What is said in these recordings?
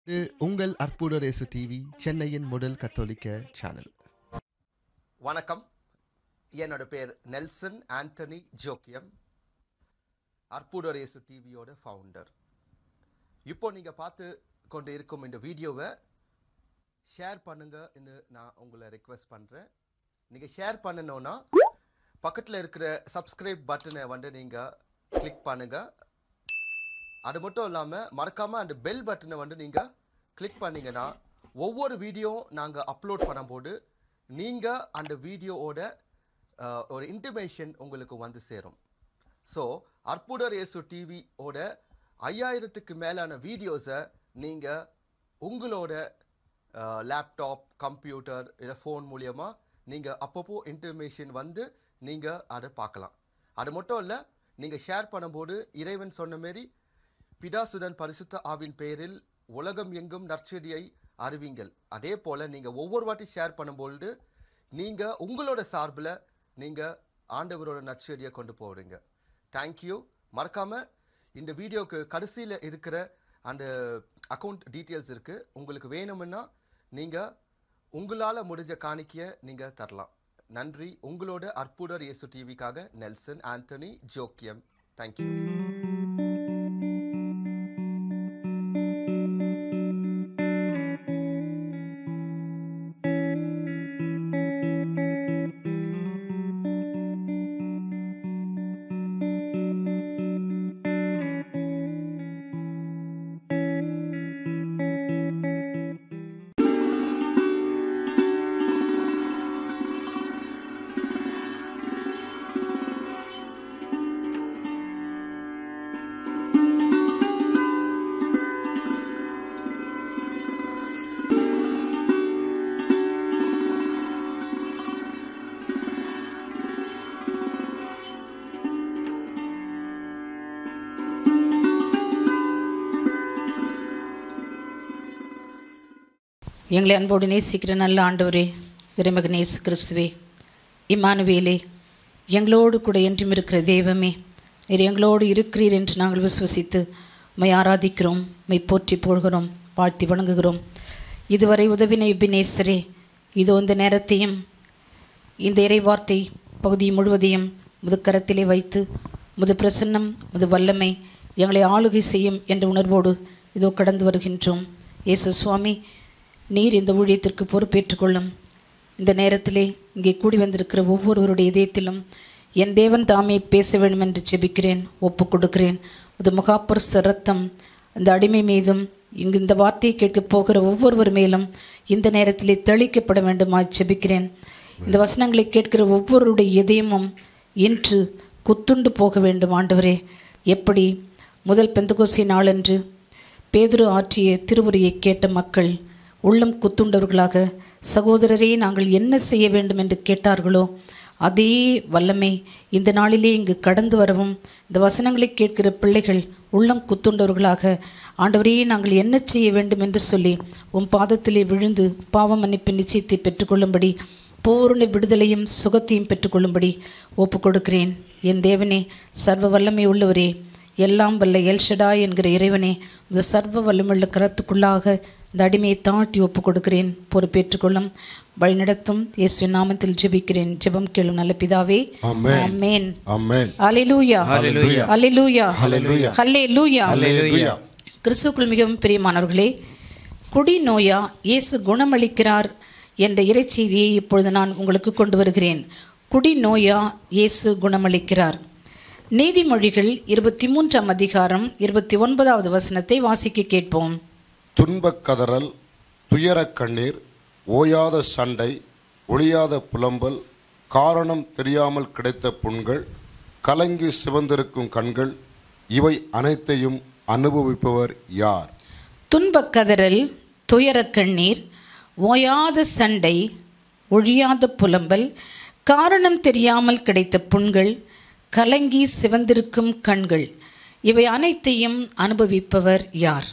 இது உங்கள் அற்புத ரேசு டிவி சென்னையின் முதல் கத்தோலிக்க சேனல் வணக்கம் என்னோட பேர் நெல்சன் ஆண்டனி ஜோக்கியம் அற்புதரேசு டிவியோட ஃபவுண்டர் இப்போ நீங்கள் பார்த்து கொண்டு இருக்கும் இந்த வீடியோவை ஷேர் பண்ணுங்கன்னு நான் உங்களை ரெக்வெஸ்ட் பண்ணுறேன் நீங்கள் ஷேர் பண்ணணும்னா பக்கத்தில் இருக்கிற சப்ஸ்கிரைப் பட்டனை வந்து நீங்கள் கிளிக் பண்ணுங்கள் அது மட்டும் இல்லாமல் மறக்காமல் அந்த பெல் பட்டனை வந்து நீங்கள் கிளிக் பண்ணீங்கன்னா ஒவ்வொரு வீடியோ நாங்கள் அப்லோட் பண்ணும்போது நீங்கள் அந்த வீடியோவோட அஹ், ஒரு இன்டிமேஷன் உங்களுக்கு வந்து சேரும் ஸோ அற்புதர் இயேசு டிவியோட ஐயாயிரத்துக்கு மேலான வீடியோஸை நீங்கள் உங்களோட லேப்டாப் கம்ப்யூட்டர் இல்லை ஃபோன் மூலியமாக நீங்கள் அப்பப்போ இன்டர்மேஷன் வந்து நீங்கள் அதை பார்க்கலாம் அது மட்டும் இல்லை நீங்கள் ஷேர் பண்ணும்போது இறைவன் சொன்ன மாரி பிதாசுடன் பரிசுத்த ஆவின் பெயரில் உலகம் எங்கும் நற்செடியை அறிவிங்கள் அதே போல் நீங்கள் ஒவ்வொரு வாட்டி ஷேர் பண்ணும்பொழுது நீங்கள் உங்களோட சார்பில் நீங்கள் ஆண்டவரோட நற்செடியை கொண்டு போகிறீங்க தேங்க்யூ மறக்காமல் இந்த வீடியோக்கு கடைசியில் இருக்கிற அந்த அக்கௌண்ட் டீட்டெயில்ஸ் இருக்குது உங்களுக்கு வேணும்னா நீங்கள் உங்களால் முடிஞ்ச காணிக்கையை நீங்கள் தரலாம் நன்றி உங்களோட அற்புதர் இயேசு டிவிக்காக நெல்சன் ஆண்டனி ஜோக்கியம் தேங்க்யூ எங்களை அன்போடு நேசிக்கிற நல்ல ஆண்டவரே இறைமகன் இயேசு கிறிஸ்துவே இம்மானுவேலே எங்களோடு கூட என்றும் இருக்கிற தெய்வமே நீர் எங்களோடு இருக்கிறீர் என்று நாங்கள் விசுவசித்து உம்மை ஆராதிக்கிறோம் மை போற்றி போழ்கிறோம் வாழ்த்தி வணங்குகிறோம் இதுவரை உதவின இபினேசரே இதோ இந்த நேரத்தையும் இந்த இறைவார்த்தை பகுதி முழுவதையும் முதுக்கரத்திலே வைத்து முது பிரசன்னம் முது வல்லமை எங்களை ஆளுகை செய்யும் என்ற உணர்வோடு இதோ கடந்து வருகின்றோம் இயேசு சுவாமி நீர் இந்த ஊழியத்திற்கு பொறுப்பேற்றுக் கொள்ளும் இந்த நேரத்திலே இங்கே கூடி வந்திருக்கிற ஒவ்வொருவருடைய இதயத்திலும் என் தேவன் தாமே பேச வேண்டும் என்று ஜெபிக்கிறேன் ஒப்புக் கொடுக்கிறேன் முது முகாப்பருஸ்த ரத்தம் அந்த அடிமை மீதும் இங்கு இந்த வார்த்தையை கேட்கப் போகிற ஒவ்வொருவர் மேலும் இந்த நேரத்திலே தெளிக்கப்பட வேண்டுமாய் ஜெபிக்கிறேன் இந்த வசனங்களை கேட்கிற ஒவ்வொருடைய இதயமும் இன்று குத்துண்டு போக வேண்டும் ஆண்டவரே எப்படி முதல் பெந்தகோசி நாளன்று பேதுரு ஆற்றிய திருவுரையை கேட்ட மக்கள் உள்ளம் குத்துண்டவர்களாக சகோதரரே நாங்கள் என்ன செய்ய வேண்டும் என்று கேட்டார்களோ அதே வல்லமை இந்த நாளிலே இங்கு கடந்து வரவும் இந்த வசனங்களை கேட்கிற பிள்ளைகள் உள்ளம் குத்துண்டவர்களாக ஆண்டவரே நாங்கள் என்ன செய்ய வேண்டும் என்று சொல்லி உன் பாதத்திலே விழுந்து பாவ மன்னிப்பு நிச்சயத்தை பெற்றுக்கொள்ளும்படி பூரண விடுதலையும் சுகத்தையும் பெற்றுக்கொள்ளும்படி ஒப்புக் கொடுக்கிறேன் என் தேவனே சர்வ வல்லமை உள்ளவரே எல்லாம் வல்ல எல்ஷடா என்கிற இறைவனே இந்த சர்வ வல்லமுள்ள கரத்துக்குள்ளாக இந்த அடிமையை தாட்டி ஒப்புக் கொடுக்கிறேன் பொறுப்பேற்றுக்கொள்ளும் வழிநடத்தும் இயேசுவின் நாமத்தில் ஜெபிக்கிறேன் ஜெபம் கேளும் நல்ல பிதாவே ஆமென். ஆமென் Amen. அல்லேலூயா Hallelujah. அல்லேலூயா Hallelujah. ஹல்லேலூயா Hallelujah. கிறிஸ்துக்குள் மிகவும் பிரியமானவர்களே குடி நோயா இயேசு குணமளிக்கிறார் என்ற இறைச்செய்தியை இப்பொழுது நான் உங்களுக்கு கொண்டு வருகிறேன் குடி நோயா இயேசு குணமளிக்கிறார் நீதிமொழிகள் இருபத்தி மூன்றாம் அதிகாரம் இருபத்தி ஒன்பதாவது வசனத்தை வாசிக்க கேட்போம் துன்பக் கதறல் துயரக் கண்ணீர் ஓயாத சண்டை ஒளியாத புலம்பல் காரணம் தெரியாமல் கிடைத்த புண்கள் கலங்கி சிவந்திருக்கும் கண்கள் இவை அனைத்தையும் அனுபவிப்பவர் யார் துன்பக் கதறல் துயரக் கண்ணீர் ஓயாத சண்டை ஒழியாத புலம்பல் காரணம் தெரியாமல் கிடைத்த புண்கள் கலங்கி சிவந்திருக்கும் கண்கள் இவை அனைத்தையும் அனுபவிப்பவர் யார்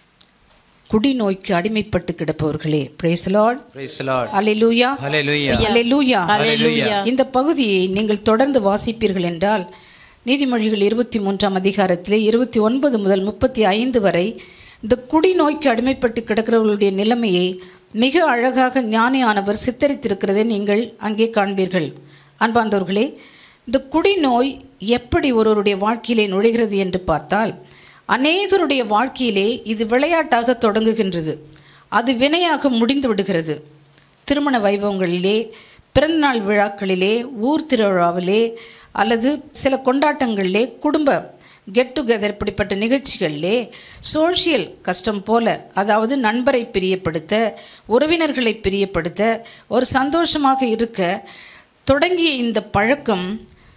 குடிநோய்க்கு அடிமைப்பட்டு கிடப்பவர்களே praise Lord Praise the Lord. அல்லேலூயா Hallelujah. அல்லேலூயா Hallelujah. இந்த பகுதியை நீங்கள் தொடர்ந்து வாசிப்பீர்கள் என்றால் நீதிமொழிகள் இருபத்தி மூன்றாம் அதிகாரத்திலே இருபத்தி ஒன்பது முதல் முப்பத்தி ஐந்து வரை இந்த குடி நோய்க்கு அடிமைப்பட்டு கிடக்கிறவர்களுடைய நிலைமையை மிக அழகாக ஞானியானவர் சித்தரித்திருக்கிறதை நீங்கள் அங்கே காண்பீர்கள் அன்பார்ந்தவர்களே இந்த குடிநோய் எப்படி ஒருவருடைய வாழ்க்கையிலே நுழைகிறது என்று பார்த்தால் அநேகருடைய வாழ்க்கையிலே இது விளையாட்டாக தொடங்குகின்றது அது வினையாக முடிந்து விடுகிறது திருமண வைபவங்களிலே பிறந்தநாள் விழாக்களிலே ஊர் திருவிழாவிலே அல்லது சில கொண்டாட்டங்களிலே குடும்ப கெட் டுகெதர் இப்படிப்பட்ட நிகழ்ச்சிகளிலே சோஷியல் கஷ்டம் போல அதாவது நண்பரை பிரியப்படுத்த உறவினர்களை பிரியப்படுத்த ஒரு சந்தோஷமாக இருக்க தொடங்கிய இந்த பழக்கம்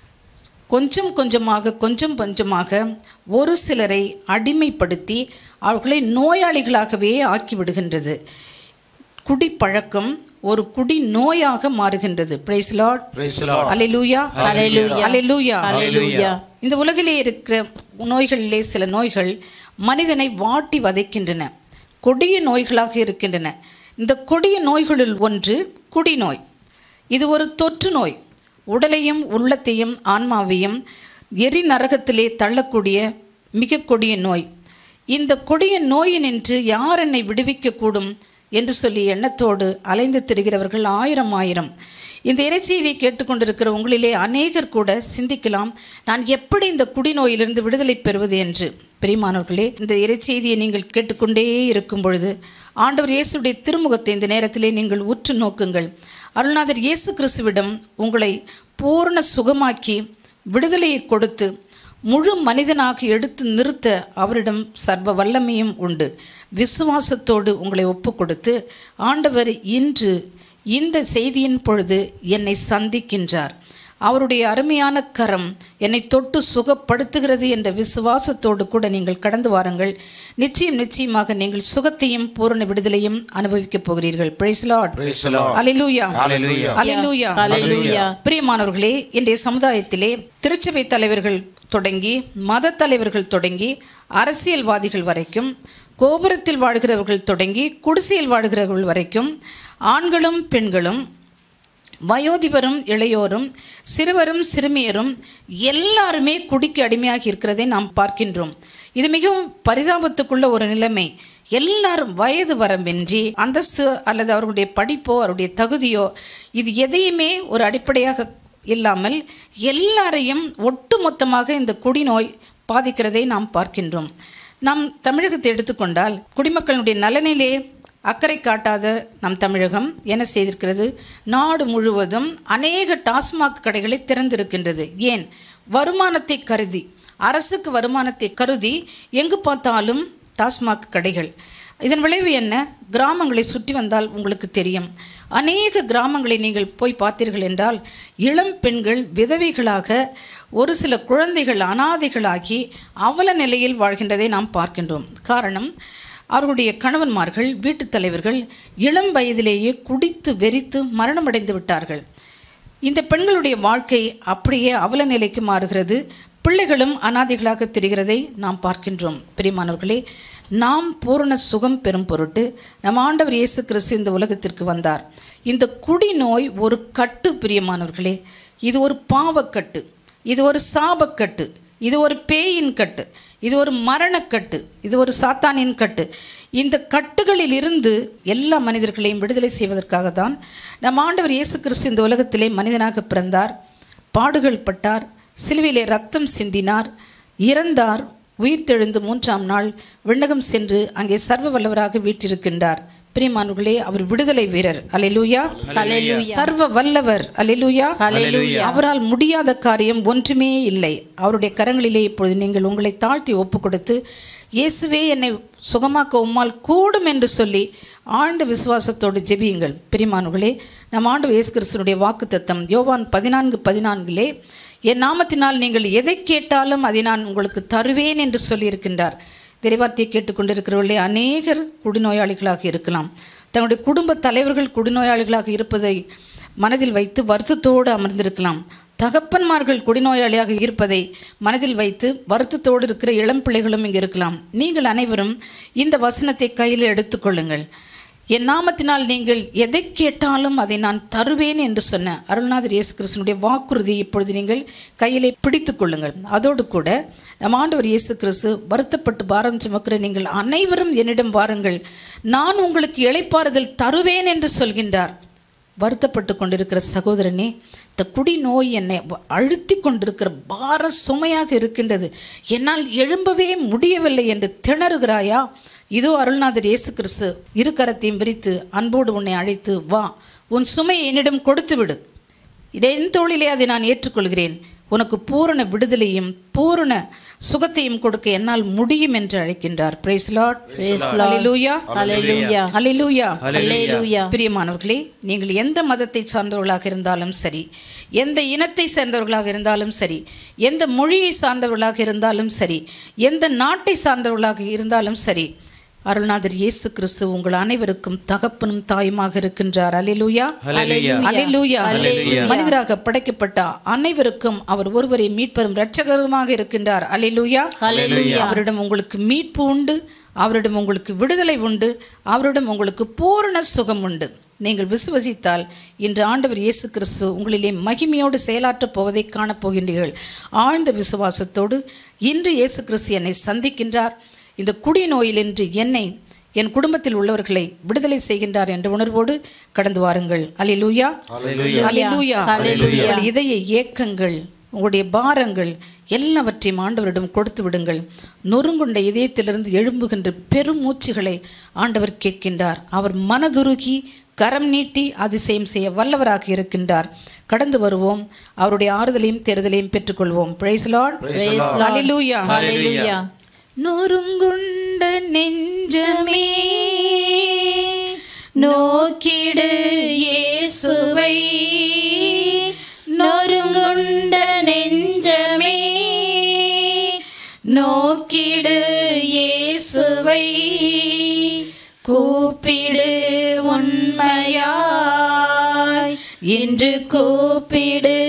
கொஞ்சம் கொஞ்சமாக கொஞ்சம் கொஞ்சமாக ஒரு சிலரை அடிமைப்படுத்தி அவர்களை நோயாளிகளாகவே ஆக்கிவிடுகின்றது குடிப்பழக்கம் ஒரு குடி நோயாக மாறுகின்றது praise Lord Praise the Lord. அலையூயா Hallelujah. அலையூயா Hallelujah. இந்த உலகிலே இருக்கிற நோய்களிலே சில நோய்கள் மனிதனை வாட்டி வதைக்கின்றன கொடிய நோய்களாக இருக்கின்றன இந்த கொடிய நோய்களுள் ஒன்று குடிநோய் இது ஒரு தொற்று நோய் உடலையும் உள்ளத்தையும் ஆன்மாவையும் எரி நரகத்திலே தள்ளக்கூடிய மிக கொடிய நோய் இந்த கொடிய நோயினின்று யார் என்னை விடுவிக்கக்கூடும் என்று சொல்லி எண்ணத்தோடு அலைந்து திரிகிறவர்கள் ஆயிரம் ஆயிரம் இந்த இறைச்செய்தியை கேட்டுக்கொண்டிருக்கிற உங்களிலே அநேகர் கூட சிந்திக்கலாம் நான் எப்படி இந்த குடிநோயிலிருந்து விடுதலை பெறுவது என்று பிரியமானவர்களே இந்த இறைச்செய்தியை நீங்கள் கேட்டுக்கொண்டே இருக்கும் பொழுது ஆண்டவர் இயேசுடைய திருமுகத்தை இந்த நேரத்திலே நீங்கள் உற்று நோக்குங்கள் அருள்நாதர் இயேசு கிறிஸ்துவிடம் உங்களை பூரண சுகமாக்கி விடுதலையை கொடுத்து முழு மனிதனாக எடுத்து நிறுத்த அவரிடம் சர்வ வல்லமையும் உண்டு விசுவாசத்தோடு உங்களை ஒப்பு கொடுத்து ஆண்டவர் இன்று இந்த செய்தியின் பொழுது என்னை சந்திக்கின்றார் அவருடைய அருமையான கரம் என்னை தொட்டு சுகப்படுத்துகிறது என்ற விசுவாசத்தோடு கூட நீங்கள் கடந்து வாருங்கள் நிச்சயம் நிச்சயமாக நீங்கள் சுகத்தையும் பூரண விடுதலையும் அனுபவிக்கப் போகிறீர்கள் praise Lord Praise the Lord. அலிலூயா Hallelujah. அலிலூயா Hallelujah. பிரியமானவர்களே இன்றைய சமுதாயத்திலே திருச்சபை தலைவர்கள் தொடங்கி மத தலைவர்கள் தொடங்கி அரசியல்வாதிகள் வரைக்கும் கோபுரத்தில் வாழ்கிறவர்கள் தொடங்கி குடிசையில் வாழ்கிறவர்கள் வரைக்கும் ஆண்களும் பெண்களும் வயோதிபரும் இளையோரும் சிறுவரும் சிறுமியரும் எல்லாருமே குடிக்கு அடிமையாகி இருக்கிறதை நாம் பார்க்கின்றோம் இது மிகவும் பரிதாபத்துக்குள்ள ஒரு நிலைமை எல்லாரும் வயது வரம்பின்றி அந்தஸ்து அல்லது அவர்களுடைய படிப்போ அவருடைய தகுதியோ இது எதையுமே ஒரு அடிப்படையாக இல்லாமல் எல்லாரையும் ஒட்டுமொத்தமாக இந்த குடிநோய் பாதிக்கிறதை நாம் பார்க்கின்றோம் நாம் தமிழகத்தை எடுத்துக்கொண்டால் குடிமக்களுடைய நலனிலே அக்கறை காட்டாத நம் தமிழகம் என்ன செய்திருக்கிறது நாடு முழுவதும் அநேக டாஸ்மாக் கடைகளை திறந்திருக்கின்றது ஏன் வருமானத்தை கருதி அரசுக்கு வருமானத்தை கருதி எங்கு பார்த்தாலும் டாஸ்மாக் கடைகள் இதன் விளைவு என்ன கிராமங்களை சுற்றி வந்தால் உங்களுக்கு தெரியும் அநேக கிராமங்களை நீங்கள் போய் பார்த்தீர்கள் என்றால் இளம் பெண்கள் விதவைகளாக ஒரு சில குழந்தைகள் அனாதைகளாகி அவல நிலையில் வாழ்கின்றதை நாம் பார்க்கின்றோம் காரணம் அவர்களுடைய கணவன்மார்கள் வீட்டுத் தலைவர்கள் இளம் வயதிலேயே குடித்து வெறித்து மரணமடைந்து விட்டார்கள் இந்த பெண்களுடைய வாழ்க்கை அப்படியே அவல நிலைக்கு மாறுகிறது பிள்ளைகளும் அனாதைகளாக தெரிகிறதை நாம் பார்க்கின்றோம் பிரியமானவர்களே நாம் பூரண சுகம் பெறும் பொருட்டு நம் ஆண்டவர் இயேசு கிறிஸ்து இந்த உலகத்திற்கு வந்தார் இந்த குடி நோய் ஒரு கட்டு பிரியமானவர்களே இது ஒரு பாவக்கட்டு இது ஒரு சாபக்கட்டு இது ஒரு பேயின் கட்டு இது ஒரு மரணக்கட்டு இது ஒரு சாத்தானின் கட்டு இந்த கட்டுகளில் இருந்து எல்லா மனிதர்களையும் விடுதலை செய்வதற்காக தான் நம் ஆண்டவர் இயேசு கிறிஸ்து இந்த உலகத்திலே மனிதனாக பிறந்தார் பாடுகள் பட்டார் சிலுவையிலே ரத்தம் சிந்தினார் இறந்தார் உயிர்த்தெழுந்து மூன்றாம் நாள் விண்ணகம் சென்று அங்கே சர்வ வல்லவராக வீற்றிருக்கின்றார் பிரியமானவர்களே அவர் விடுதலை வீரர் அலையூயா சர்வ வல்லவர் அலையூயா அவரால் முடியாத காரியம் ஒன்றுமே இல்லை அவருடைய கரங்களிலே இப்பொழுது நீங்கள் உங்களை தாழ்த்தி ஒப்பு கொடுத்து இயேசுவே என்னை சுகமாக்க உம்மால் கூடும் என்று சொல்லி ஆழ்ந்த விசுவாசத்தோடு ஜெபியுங்கள் பிரிமானுகளே நம் ஆண்டு இயேசு கிறிஸ்துனுடைய வாக்கு தத்தம் யோவான் பதினான்கு பதினான்கிலே என் நாமத்தினால் நீங்கள் எதை கேட்டாலும் அதை நான் உங்களுக்கு தருவேன் என்று சொல்லியிருக்கின்றார் திரைவார்த்தையை கேட்டுக்கொண்டிருக்கிறவர்களே அநேகர் குடிநோயாளிகளாக இருக்கலாம் தங்களுடைய குடும்ப தலைவர்கள் குடிநோயாளிகளாக இருப்பதை மனதில் வைத்து வருத்தத்தோடு அமர்ந்திருக்கலாம் தகப்பன்மார்கள் குடிநோயாளியாக இருப்பதை மனதில் வைத்து வருத்தத்தோடு இருக்கிற இளம் பிள்ளைகளும் இங்கே இருக்கலாம் நீங்கள் அனைவரும் இந்த வசனத்தை கையில் எடுத்துக்கொள்ளுங்கள் என் நாமத்தினால் நீங்கள் எதை கேட்டாலும் அதை நான் தருவேன் என்று சொன்ன அருள்நாதர் இயேசு கிறிஸ்தனுடைய வாக்குறுதி இப்பொழுது நீங்கள் கையிலே பிடித்துக் கொள்ளுங்கள் அதோடு கூட நம் ஆண்டவர் இயேசு கிறிஸ்து வருத்தப்பட்டு பாரம் சுமக்கிற நீங்கள் அனைவரும் என்னிடம் வாருங்கள் நான் உங்களுக்கு இளைப்பாறுதல் தருவேன் என்று சொல்கின்றார் வருத்தப்பட்டு கொண்டிருக்கிற சகோதரனே இந்த குடி நோய் என்னை வ- அழுத்தி கொண்டிருக்கிற பார சுமையாக இருக்கின்றது என்னால் எழும்பவே முடியவில்லை என்று திணறுகிறாயா இதோ அருள்நாதர் இயேசு கிறிஸ்து இரு கரத்தையும் விரித்து அன்போடு உன்னை அழைத்து வா உன் சுமையை என்னிடம் கொடுத்து விடு இதை என் தோளிலே அதை நான் ஏற்றுக்கொள்கிறேன் உனக்கு பூரண விடுதலையும் பூரண சுகத்தையும் கொடுக்க என்னால் முடியும் என்று அழைக்கின்றார் பிரைஸ் லார்ட் ஹalleluya Hallelujah. ஹalleluya Hallelujah. பிரியமானவர்களே நீங்கள் எந்த மதத்தை சார்ந்தவர்களாக இருந்தாலும் சரி எந்த இனத்தை சேர்ந்தவர்களாக இருந்தாலும் சரி எந்த மொழியை சார்ந்தவர்களாக இருந்தாலும் சரி எந்த நாட்டை சார்ந்தவர்களாக இருந்தாலும் சரி அருள்நாதர் இயேசு கிறிஸ்து உங்கள் அனைவருக்கும் தகப்பனும் தாயுமாக இருக்கின்றார் அல்லேலூயா அல்லேலூயா மனிதராக படைக்கப்பட்ட அனைவருக்கும் அவர் ஒருவரை மீட்பரும் இரட்சகருமாக இருக்கின்றார் அல்லேலூயா அவரிடம் உங்களுக்கு மீட்பு உண்டு அவரிடம் உங்களுக்கு விடுதலை உண்டு அவரிடம் உங்களுக்கு பூரண சுகம் உண்டு நீங்கள் விசுவசித்தால் இன்று ஆண்டவர் இயேசு கிறிஸ்து உங்களிலே மகிமையோடு செயலாற்றப் போவதை காணப்போகின்றீர்கள் ஆழ்ந்த விசுவாசத்தோடு இன்று இயேசு கிறிஸ்து என்னை சந்திக்கின்றார் இந்த குடி நோயிலின்று என்னை என் குடும்பத்தில் உள்ளவர்களை விடுதலை செய்கின்றார் என்ற உணர்வோடு கடந்து வாருங்கள் அல்லேலூயா அல்லேலூயா உங்கள் இதய ஏக்கங்கள் உங்களுடைய பாரங்கள் எல்லாவற்றையும் ஆண்டவரிடம் கொடுத்து விடுங்கள் நொறுங்குண்ட இதயத்திலிருந்து எழும்புகின்ற பெருமூச்சுகளை ஆண்டவர் கேட்கின்றார் அவர் மனதுருகி கரம் நீட்டி அதிசயம் செய்ய வல்லவராக இருக்கின்றார் கடந்து வருவோம் அவருடைய ஆறுதலையும் தேறுதலையும் பெற்றுக்கொள்வோம் பிரைஸ் லார்ட் அல்லேலூயா Hallelujah. நொறுங்குண்ட நெஞ்சமே நோக்கிடு இயேசுவை நொறுங்குண்ட நெஞ்சமே நோக்கிடு இயேசுவை கூப்பிடு உண்மையாய் இன்று கூப்பிடு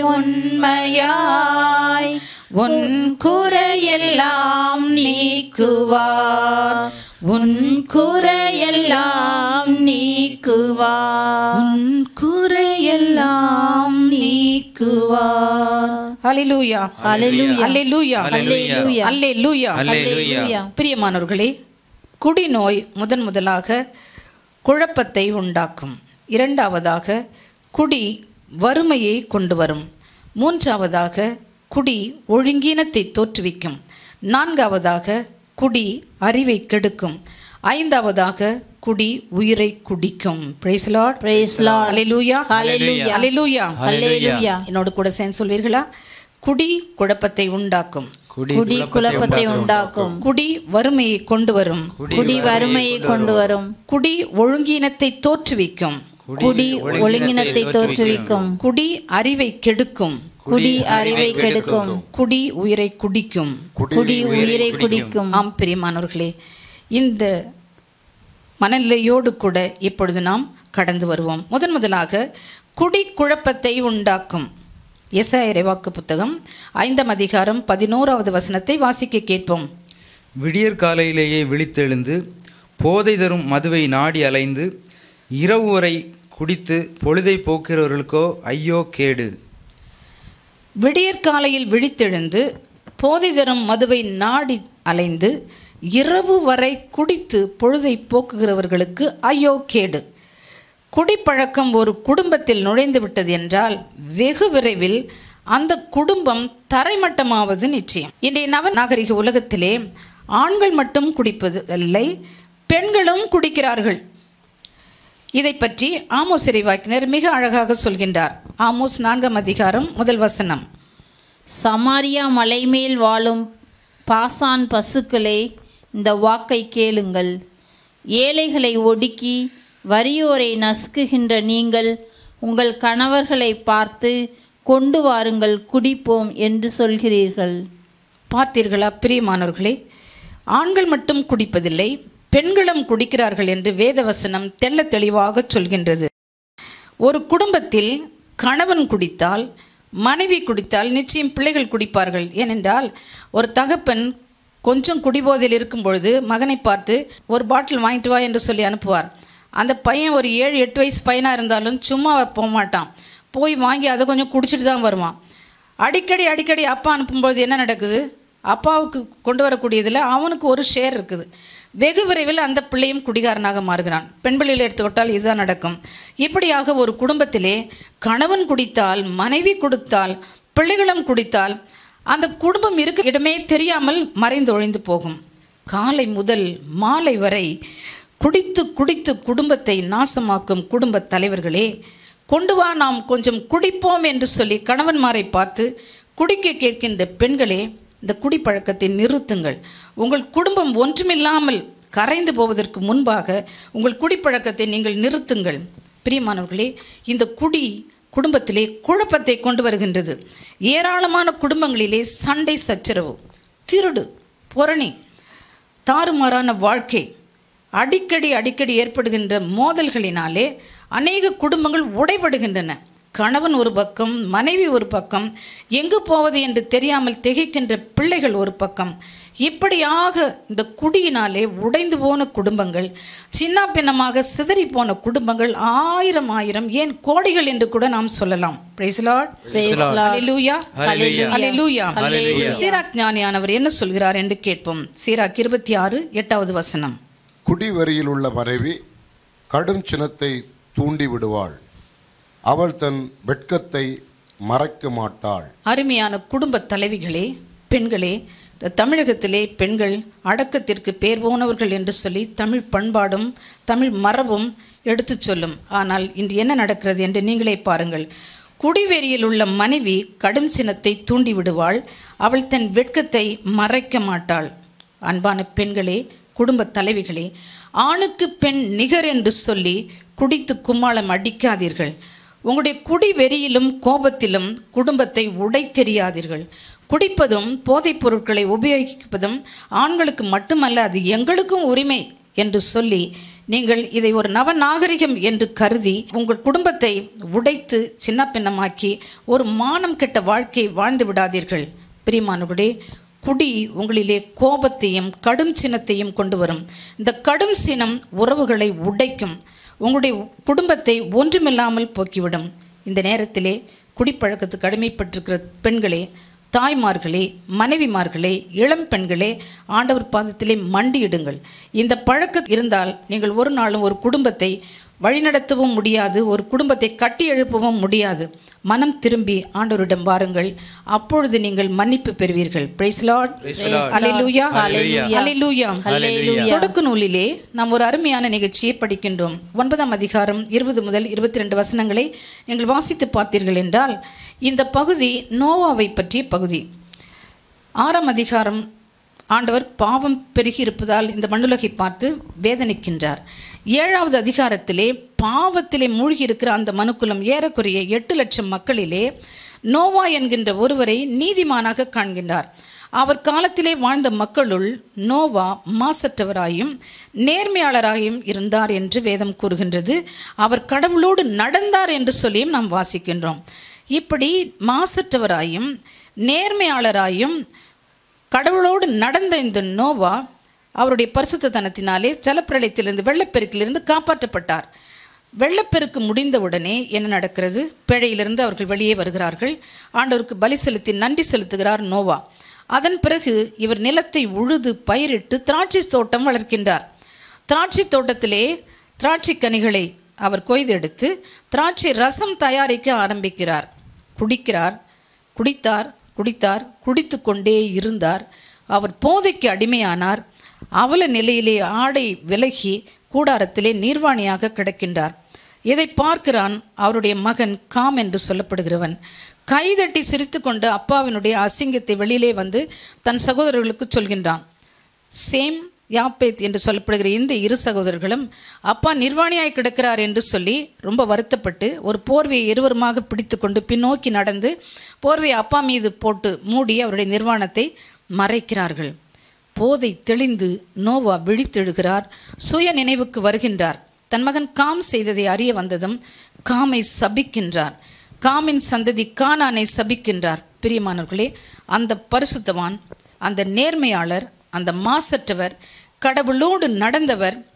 உண்மையாய் உன் குறையெல்லாம் நீக்குவார் உன் குறையெல்லாம் நீக்குவார் உன் குறையெல்லாம் நீக்குவார் ஹalleluya Hallelujah. ஹalleluya Hallelujah. ஹalleluya Hallelujah. பிரியமானவர்களே குடிநோய் முதன் முதலாக குழப்பத்தை உண்டாக்கும் இரண்டாவதாக குடி வறுமையை கொண்டு வரும் மூன்றாவதாக குடி ஒழுங்கீனத்தை தோற்றுவிக்கும் நான்காவதாக குடி அறிவை கெடுக்கும் ஐந்தாவதாக குடி உயிரை குடிக்கும் பிரைஸ் லார்ட் Praise Lord. அல்லேலூயா Hallelujah. அல்லேலூயா Hallelujah. என்னோடு கூட சேர்ந்து சொல்வீர்களா குடி குழப்பத்தை உண்டாக்கும் குடி குழப்பத்தை உண்டாக்கும் குடி வறுமையை கொண்டு வரும் குடி வறுமையை கொண்டு வரும் குடி ஒழுங்கீனத்தை தோற்றுவிக்கும் குடி ஒழுங்கினத்தை தோற்றுவிக்கும் குடி அறிவை கெடுக்கும் குடி அறிவை கெடுக்கும் குடி உயிரை குடிக்கும் குடி உயிரை குடிக்கும் ஆம் பிரியமானவர்களே இந்த மனநிலையோடு கூட இப்பொழுது நாம் கடந்து வருவோம் முதன் முதலாக குடி குழப்பத்தை உண்டாக்கும் எஸ்ஐ இறைவாக்கு புத்தகம் ஐந்தாம் அதிகாரம் பதினோராவது வசனத்தை வாசிக்க கேட்போம் விடியற் காலையிலேயே விழித்தெழுந்து போதை தரும் மதுவை நாடி அலைந்து இரவு வரை குடித்து பொழுதை போக்கிறவர்களுக்கோ ஐயோ கேடு விடியற்காலையில் விழித்தெழுந்து போதை தரும் மதுவை நாடி அலைந்து இரவு வரை குடித்து பொழுதை போக்குகிறவர்களுக்கு ஐயோ கேடு குடிப்பழக்கம் ஒரு குடும்பத்தில் நுழைந்து விட்டது என்றால் வெகு விரைவில் அந்த குடும்பம் தரைமட்டமாவது நிச்சயம் இன்றைய நவ நாகரிக உலகத்திலே ஆண்கள் மட்டும் குடிப்பது இல்லை பெண்களும் குடிக்கிறார்கள் இதை பற்றி ஆமோஸ் இறைவாக்கினர் மிக அழகாக சொல்கின்றார் ஆமோஸ் நான்காம் அதிகாரம் முதல் வசனம் சமாரியா மலைமேல் வாழும் பாசான் பசுக்களே இந்த வாக்கை கேளுங்கள் ஏழைகளை ஒடுக்கி வறியோரை நசுக்குகின்ற நீங்கள் உங்கள் கணவர்களை பார்த்து கொண்டு வாருங்கள் குடிப்போம் என்று சொல்கிறீர்கள் பார்த்தீர்களா பிரியமானவர்களே ஆண்கள் மட்டும் குடிப்பதில்லை பெண்களும் குடிக்கிறார்கள் என்று வேதவசனம் தெள்ள தெளிவாக சொல்கின்றது ஒரு குடும்பத்தில் கணவன் குடித்தால் மனைவி குடித்தால் நிச்சயம் பிள்ளைகள் குடிப்பார்கள் ஏனென்றால் ஒரு தகப்பன் கொஞ்சம் குடிபோதையில் இருக்கும் பொழுது மகனை பார்த்து ஒரு பாட்டில் வாங்கிட்டு வா என்று சொல்லி அனுப்புவார் அந்த பையன் ஒரு ஏழு எட்டு வயசு பையனாக இருந்தாலும் சும்மா போக மாட்டான் போய் வாங்கி அதை கொஞ்சம் குடிச்சிட்டு தான் வருவான் அடிக்கடி அடிக்கடி அப்பா அனுப்பும்போது என்ன நடக்குது அப்பாவுக்கு கொண்டு வரக்கூடியதில் அவனுக்கு ஒரு ஷேர் இருக்குது வெகு விரைவில் அந்த பிள்ளையும் குடிகாரனாக மாறுகிறான் பெண் பிள்ளைகளை எடுத்துவிட்டால் இதுதான் நடக்கும் இப்படியாக ஒரு குடும்பத்திலே கணவன் குடித்தால் மனைவி கொடுத்தால் பிள்ளைகளும் குடித்தால் அந்த குடும்பம் இருக்க இடமே தெரியாமல் மறைந்து ஒழிந்து போகும் காலை முதல் மாலை வரை குடித்து குடித்து குடும்பத்தை நாசமாக்கும் குடும்பத் தலைவர்களே கொண்டு வா நாம் கொஞ்சம் குடிப்போம் என்று சொல்லி கணவன்மாரை பார்த்து குடிக்க கேட்கின்ற பெண்களே இந்த குடிப்பழக்கத்தை நிறுத்துங்கள் உங்கள் குடும்பம் ஒன்றுமில்லாமல் கரைந்து போவதற்கு முன்பாக உங்கள் குடிப்பழக்கத்தை நீங்கள் நிறுத்துங்கள் பிரியமானவர்களே இந்த குடி குடும்பத்திலே குழப்பத்தை கொண்டு வருகின்றது ஏராளமான குடும்பங்களிலே சண்டை சச்சரவு திருடு பொரணி தாறுமாறான வாழ்க்கை அடிக்கடி அடிக்கடி ஏற்படுகின்ற மோதல்களினாலே அநேக குடும்பங்கள் உடைபடுகின்றன கணவன் ஒரு பக்கம் மனைவி ஒரு பக்கம் எங்கு போவது என்று தெரியாமல் திகைக்கின்ற பிள்ளைகள் ஒரு பக்கம் இப்படியாக இந்த குடியினாலே உடைந்து போன குடும்பங்கள் சின்ன பின்னமாக சிதறி போன குடும்பங்கள் ஆயிரம் ஆயிரம் ஏன் கோடிகள் என்று கூட நாம் சொல்லலாம் Praise the Lord. Praise the Lord. Hallelujah. Hallelujah. Hallelujah. Hallelujah. Sirach ஞானியானவர் என்ன சொல்கிறார் என்று கேட்போம் சீராக் இருபத்தி ஆறு எட்டாவது வசனம் குடிவெறியில் உள்ள மனைவி கடும் சினத்தை தூண்டி விடுவாள் அவள் தன் வெட்கத்தை மறைக்க மாட்டாள் அருமையான குடும்ப தலைவிகளே பெண்களே இந்த தமிழகத்திலே பெண்கள் அடக்கத்திற்கு பேர் போனவர்கள் என்று சொல்லி தமிழ் பண்பாடும் தமிழ் மரபும் எடுத்துச் சொல்லும் ஆனால் இன்று என்ன நடக்கிறது என்று நீங்களே பாருங்கள் குடிவெறியில் உள்ள மனைவி கடும் சினத்தை தூண்டி விடுவாள் அவள் தன் வெட்கத்தை மறைக்க மாட்டாள் அன்பான பெண்களே குடும்ப தலைவிகளே ஆணுக்கு பெண் நிகர் என்று சொல்லி குடித்து கும்மாளம் அடிக்காதீர்கள் உங்களுடைய குடி வெறியிலும் கோபத்திலும் குடும்பத்தை உடைத்தெறியாதீர்கள் குடிப்பதும் போதைப் பொருட்களை உபயோகிப்பதும் ஆண்களுக்கு மட்டுமல்ல அது எங்களுக்கும் உரிமை என்று சொல்லி நீங்கள் இதை ஒரு நவநாகரிகம் என்று கருதி உங்கள் குடும்பத்தை உடைத்து சின்ன பின்னமாக்கி ஒரு மானம் கெட்ட வாழ்க்கை வாழ்ந்து விடாதீர்கள் பிரியமானவர்களே குடி உங்களிலே கோபத்தையும் கடும் சினத்தையும் கொண்டு வரும் இந்த கடும் சினம் உறவுகளை உடைக்கும் உங்களுடைய குடும்பத்தை ஒன்றுமில்லாமல் போக்கிவிடும் இந்த நேரத்திலே குடிப்பழக்கத்துக்கு அடிமைப்பட்டிருக்கிற பெண்களே தாய்மார்களே மனைவிமார்களே இளம் பெண்களே ஆண்டவர் பாதத்திலே மண்டியிடுங்கள் இந்த பழக்கம் இருந்தால் நீங்கள் ஒரு நாளும் ஒரு குடும்பத்தை வழிநடத்தவும் முடியாது ஒரு குடும்பத்தை கட்டி எழுப்பவும் முடியாது மனம் திரும்பி ஆண்டவரிடம் வாருங்கள் அப்பொழுது நீங்கள் மன்னிப்பு பெறுவீர்கள் பிரைஸ் லார்ட் அல்லேலூயா Hallelujah. அல்லேலூயா Hallelujah. தொடக்க நூலிலே நாம் ஒரு அருமையான நிகழ்ச்சியை படிக்கின்றோம் ஒன்பதாம் அதிகாரம் இருபது முதல் இருபத்தி ரெண்டு வசனங்களை நீங்கள் வாசித்து பார்த்தீர்கள் என்றால் இந்த பகுதி நோவாவை பற்றிய பகுதி ஆறாம் அதிகாரம் ஆண்டவர் பாவம் பெருகி இருப்பதால் இந்த மண்ணுலகை பார்த்து வேதனிக்கின்றார் ஏழாவது அதிகாரத்திலே பாவத்திலே மூழ்கி இருக்கிற அந்த மனுக்குலம் ஏறக்குறைய எட்டு லட்சம் மக்களிலே நோவா என்கின்ற ஒருவரை நீதிமானாக காண்கின்றார் அவர் காலத்திலே வாழ்ந்த மக்களுள் நோவா மாசற்றவராயும் நேர்மையாளராயும் இருந்தார் என்று வேதம் கூறுகின்றது அவர் கடவுளோடு நடந்தார் என்று சொல்லியும் நாம் வாசிக்கின்றோம் இப்படி மாசற்றவராயும் நேர்மையாளராயும் கடவுளோடு நடந்த இந்த நோவா அவருடைய பரிசுத்தனத்தினாலே ஜலப்பிரளயத்திலிருந்து வெள்ளப்பெருக்கிலிருந்து காப்பாற்றப்பட்டார் வெள்ளப்பெருக்கு முடிந்தவுடனே என்ன நடக்கிறது பிழையிலிருந்து அவர்கள் வெளியே வருகிறார்கள் ஆண்டவருக்கு பலி செலுத்தி நன்றி செலுத்துகிறார் நோவா அதன் பிறகு இவர் நிலத்தை உழுது பயிரிட்டு திராட்சை தோட்டம் வளர்க்கின்றார் திராட்சை தோட்டத்திலே திராட்சை கனிகளை அவர் கொய்தெடுத்து திராட்சை ரசம் தயாரிக்க ஆரம்பிக்கிறார் குடிக்கிறார் குடித்தார் குடித்தார் குடித்து கொண்டே இருந்தார் அவர் போதைக்கு அடிமையானார் அவல நிலையிலே ஆடை விலகி கூடாரத்திலே நீர்வாணியாக கிடக்கின்றார் இதை பார்க்கிறான் அவருடைய மகன் காம் என்று சொல்லப்படுகிறவன் கைதட்டி சிரித்துக்கொண்டு அப்பாவினுடைய அசிங்கத்தை வெளியிலே வந்து தன் சகோதரர்களுக்கு சொல்கின்றான் சேம் யாப்பேத் என்று சொல்லப்படுகிற இந்த இரு சகோதரர்களும் அப்பா நிர்வாணியாய் கிடக்கிறார் என்று சொல்லி ரொம்ப வருத்தப்பட்டு ஒரு போர்வையை இருவருமாக பிடித்து கொண்டு பின்னோக்கி நடந்து போர்வையை அப்பா மீது போட்டு மூடி அவருடைய நிர்வாணத்தை மறைக்கிறார்கள் போதை தெளிந்து நோவா விழித்தெழுகிறார் சுய நினைவுக்கு வருகின்றார் தன் மகன் காம் செய்ததை அறிய வந்ததும் காமை சபிக்கின்றார் காமின் சந்ததி கானானை சபிக்கின்றார் பிரியமானவர்களே அந்த பரிசுத்தவான் அந்த நேர்மையாளர் அந்த மாசற்றவர் கடவுளோடு நடந்தவர்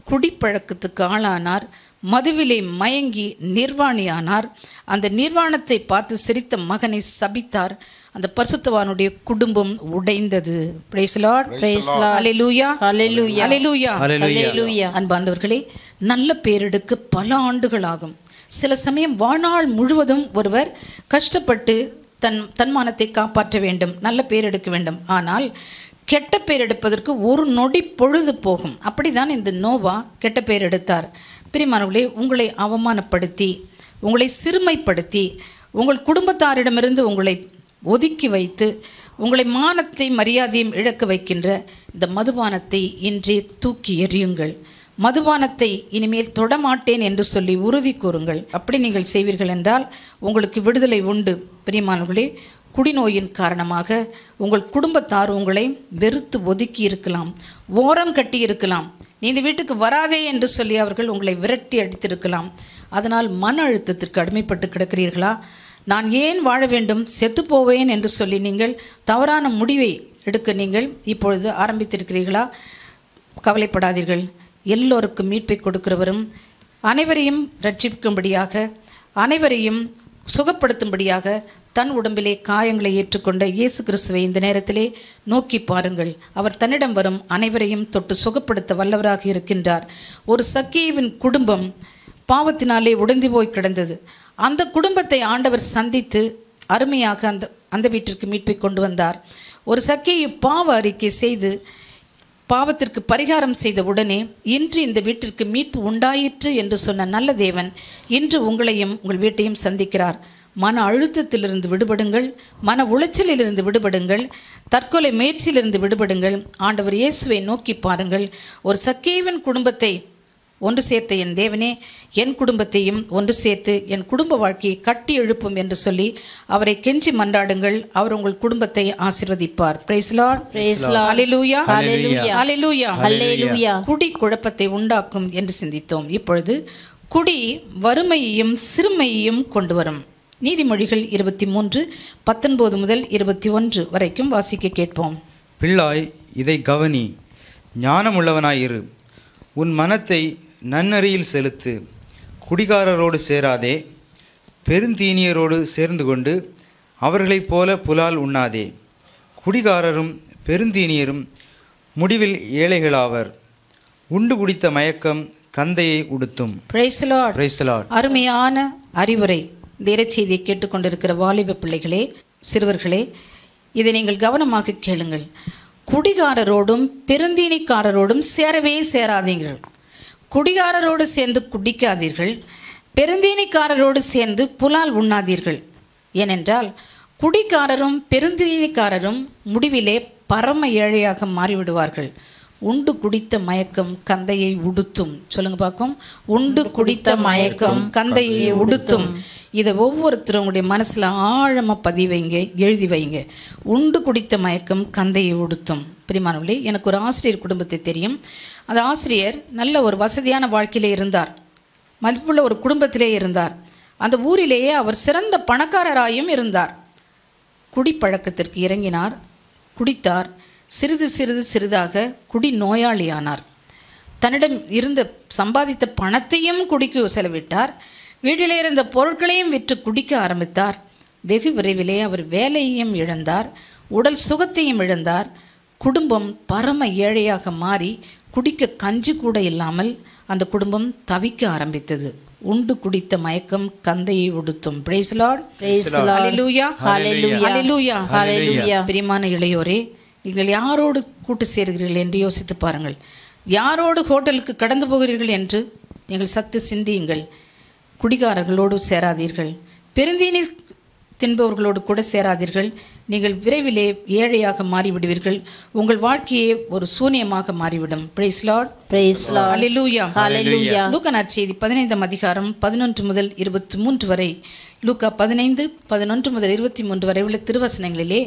குடிப்பழக்கத்துக்கு ஆளானார் மதுவிலே மயங்கி நிர்வாணியானார் அந்த நிர்வாணத்தை பார்த்து சிரித்த மகனை சபித்தார் அந்த பரிசுத்தவானுடைய குடும்பம் உடைந்தது Praise the Lord. Hallelujah. Hallelujah. Hallelujah. Hallelujah. அன்பார்ந்தவர்களே நல்ல பேரெடுக்க பல ஆண்டுகள் ஆகும் சில சமயம் வாழ்நாள் முழுவதும் ஒருவர் கஷ்டப்பட்டு தன் தன்மானத்தை காப்பாற்ற வேண்டும் நல்ல பேர் எடுக்க வேண்டும் ஆனால் கெட்ட பேர் எடுப்பதற்கு ஒரு நொடி பொழுது போகும் அப்படிதான் இந்த நோவா கெட்ட பேர் எடுத்தார் பிரிமானவர்களே உங்களை அவமானப்படுத்தி உங்களை சிறுமைப்படுத்தி உங்கள் குடும்பத்தாரிடமிருந்து உங்களை ஒதுக்கி வைத்து உங்களை மானத்தை மரியாதையும் இழக்க வைக்கின்ற இந்த மதுபானத்தை இன்றே தூக்கி எறியுங்கள் மதுபானத்தை இனிமேல் தொடமாட்டேன் என்று சொல்லி உறுதி கூறுங்கள் அப்படி நீங்கள் செய்வீர்கள் என்றால் உங்களுக்கு விடுதலை உண்டு பிரியமானவர்களே குடிநோயின் காரணமாக உங்கள் குடும்பத்தார் உங்களை வெறுத்து ஒதுக்கி இருக்கலாம் ஓரம் கட்டி இருக்கலாம் நீ இந்த வீட்டுக்கு வராதே என்று சொல்லி அவர்கள் உங்களை விரட்டி அடித்திருக்கலாம் அதனால் மன அழுத்தத்திற்கு அடிமைப்பட்டு கிடக்கிறீர்களா நான் ஏன் வாழ வேண்டும் செத்து போவேன் என்று சொல்லி நீங்கள் தவறான முடிவை எடுக்க நீங்கள் இப்பொழுது ஆரம்பித்திருக்கிறீர்களா கவலைப்படாதீர்கள் எல்லோருக்கும் மீட்பை கொடுக்கிறவரும் அனைவரையும் ரட்சிக்கும்படியாக அனைவரையும் சுகப்படுத்தும்படியாக தன் உடம்பிலே காயங்களை ஏற்றுக்கொண்ட இயேசு கிறிஸ்துவை இந்த நேரத்திலே நோக்கி பாருங்கள் அவர் தன்னிடம் வரும் அனைவரையும் தொட்டு சுகப்படுத்த வல்லவராக இருக்கின்றார் ஒரு சக்கியவின் குடும்பம் பாவத்தினாலே உடைந்து போய் கிடந்தது அந்த குடும்பத்தை ஆண்டவர் சந்தித்து அருமையாக அந்த அந்த வீட்டிற்கு மீட்பை கொண்டு வந்தார் ஒரு சக்கியை பாவ அறிக்கை செய்து பாவத்திற்கு பரிகாரம் செய்த உடனே இன்று இந்த வீட்டிற்கு மீட்பு உண்டாயிற்று என்று சொன்ன நல்ல தேவன் இன்று உங்களையும் உங்கள் வீட்டையும் சந்திக்கிறார் மன அழுத்தத்திலிருந்து விடுபடுங்கள் மன உளைச்சலிலிருந்து விடுபடுங்கள் தற்கொலை முயற்சியிலிருந்து விடுபடுங்கள் ஆண்டவர் இயேசுவை நோக்கி பாருங்கள் ஒரு சக்கேவன் குடும்பத்தை ஒன்று சேர்த்த என் தேவனே என் குடும்பத்தையும் ஒன்று சேர்த்து என் குடும்ப வாழ்க்கையை கட்டி எழுப்பும் என்று சொல்லி அவரை கெஞ்சி மன்றாடுங்கள் அவர் உங்கள் குடும்பத்தை ஆசிர்வதிப்பார் பிரைஸ் லார்ட் Praise Lord. ஹalleluya Hallelujah. ஹalleluya Hallelujah. குடி குழப்பத்தை உண்டாக்கும் என்று சிந்தித்தோம் இப்பொழுது குடி வறுமையையும் சிறுமையையும் கொண்டு வரும் நீதிமொழிகள் இருபத்தி மூன்று பத்தொன்பது முதல் இருபத்தி ஒன்று வரைக்கும் வாசிக்க கேட்போம் பிள்ளாய் இதை கவனி ஞானமுள்ளவனாயிரு உன் மனத்தை நன்னறியில் செலுத்து குடிகாரரோடு சேராதே பெருந்தீனியரோடு சேர்ந்து கொண்டு அவர்களைப் போல புலால் உண்ணாதே குடிகாரரும் பெருந்தீனியரும் முடிவில் ஏழைகளாவர் உண்டு குடித்த மயக்கம் கந்தையை உடுத்தும் பிரைஸ் லார்ட் பிரைஸ்லாட் அருமையான அறிவுரை இந்த இறைச்செய்தியை கேட்டுக்கொண்டிருக்கிற வாலிப பிள்ளைகளே சிறுவர்களே இதை நீங்கள் கவனமாக கேளுங்கள் குடிகாரரோடும் பெருந்தீனிக்காரரோடும் சேரவே சேராதீர்கள் குடிகாரரோடு சேர்ந்து குடிக்காதீர்கள் பெருந்தீனிக்காரரோடு சேர்ந்து புலால் உண்ணாதீர்கள் ஏனென்றால் குடிகாரரும் பெருந்தீனிக்காரரும் முடிவிலே பரம ஏழையாக மாறிவிடுவார்கள் உண்டு குடித்த மயக்கம் கந்தையை உடுத்தும் சொல்லுங்க பார்க்கும் உண்டு குடித்த மயக்கம் கந்தையை உடுத்தும் இதை ஒவ்வொருத்தரும் உங்களுடைய மனசில் ஆழமாக பதிவு வைங்க எழுதி வைங்க உண்டு குடித்த மயக்கம் கந்தையை உடுத்தும் பிரிமானவர்களே எனக்கு ஒரு ஆசிரியர் குடும்பத்தை தெரியும் அந்த ஆசிரியர் நல்ல ஒரு வசதியான வாழ்க்கையிலே இருந்தார் மதிப்புள்ள ஒரு குடும்பத்திலே இருந்தார் அந்த ஊரிலேயே அவர் சிறந்த பணக்காரராயும் இருந்தார் குடிப்பழக்கத்திற்கு இறங்கினார் குடித்தார் சிறிது சிறிது சிறிதாக குடி நோயாளியானார் தன்னிடம் இருந்த சம்பாதித்த பணத்தையும் குடிக்க செலவிட்டார் வீட்டிலே இருந்த பொருட்களையும் விற்று குடிக்க ஆரம்பித்தார் வெகு விரைவிலே அவர் வேலையையும் இழந்தார் உடல் சுகத்தையும் இழந்தார் குடும்பம் பரம ஏழையாக மாறி குடிக்க கஞ்சி கூட இல்லாமல் அந்த குடும்பம் தவிக்க ஆரம்பித்தது உண்டு குடித்த மயக்கம் கந்தையை உடுத்தும் praise Lord Praise the Lord. ஹalleluya Hallelujah. ஹalleluya Hallelujah. பிரியமான இளையோரே நீங்கள் யாரோடு கூட்டு சேர்கிறீர்கள் என்று யோசித்து பாருங்கள் யாரோடு ஹோட்டலுக்கு கடந்து போகிறீர்கள் என்று நீங்கள் சத்து சிந்தியுங்கள் குடிகாரர்களோடு சேராதீர்கள் பெருந்தீனி தின்பவர்களோடு கூட சேராதீர்கள் நீங்கள் விரைவிலே ஏழையாக மாறிவிடுவீர்கள் உங்கள் வாழ்க்கையே ஒரு சூனியமாக மாறிவிடும் பிரைஸ் லார்ட் Praise Lord. அல்லேலூயா Hallelujah. லூக்கா நற்செய்தி பதினைந்தாம் அதிகாரம் பதினொன்று முதல் இருபத்தி மூன்று வரை லூக்கா பதினைந்து பதினொன்று முதல் இருபத்தி மூன்று வரை உள்ள திருவசனங்களிலே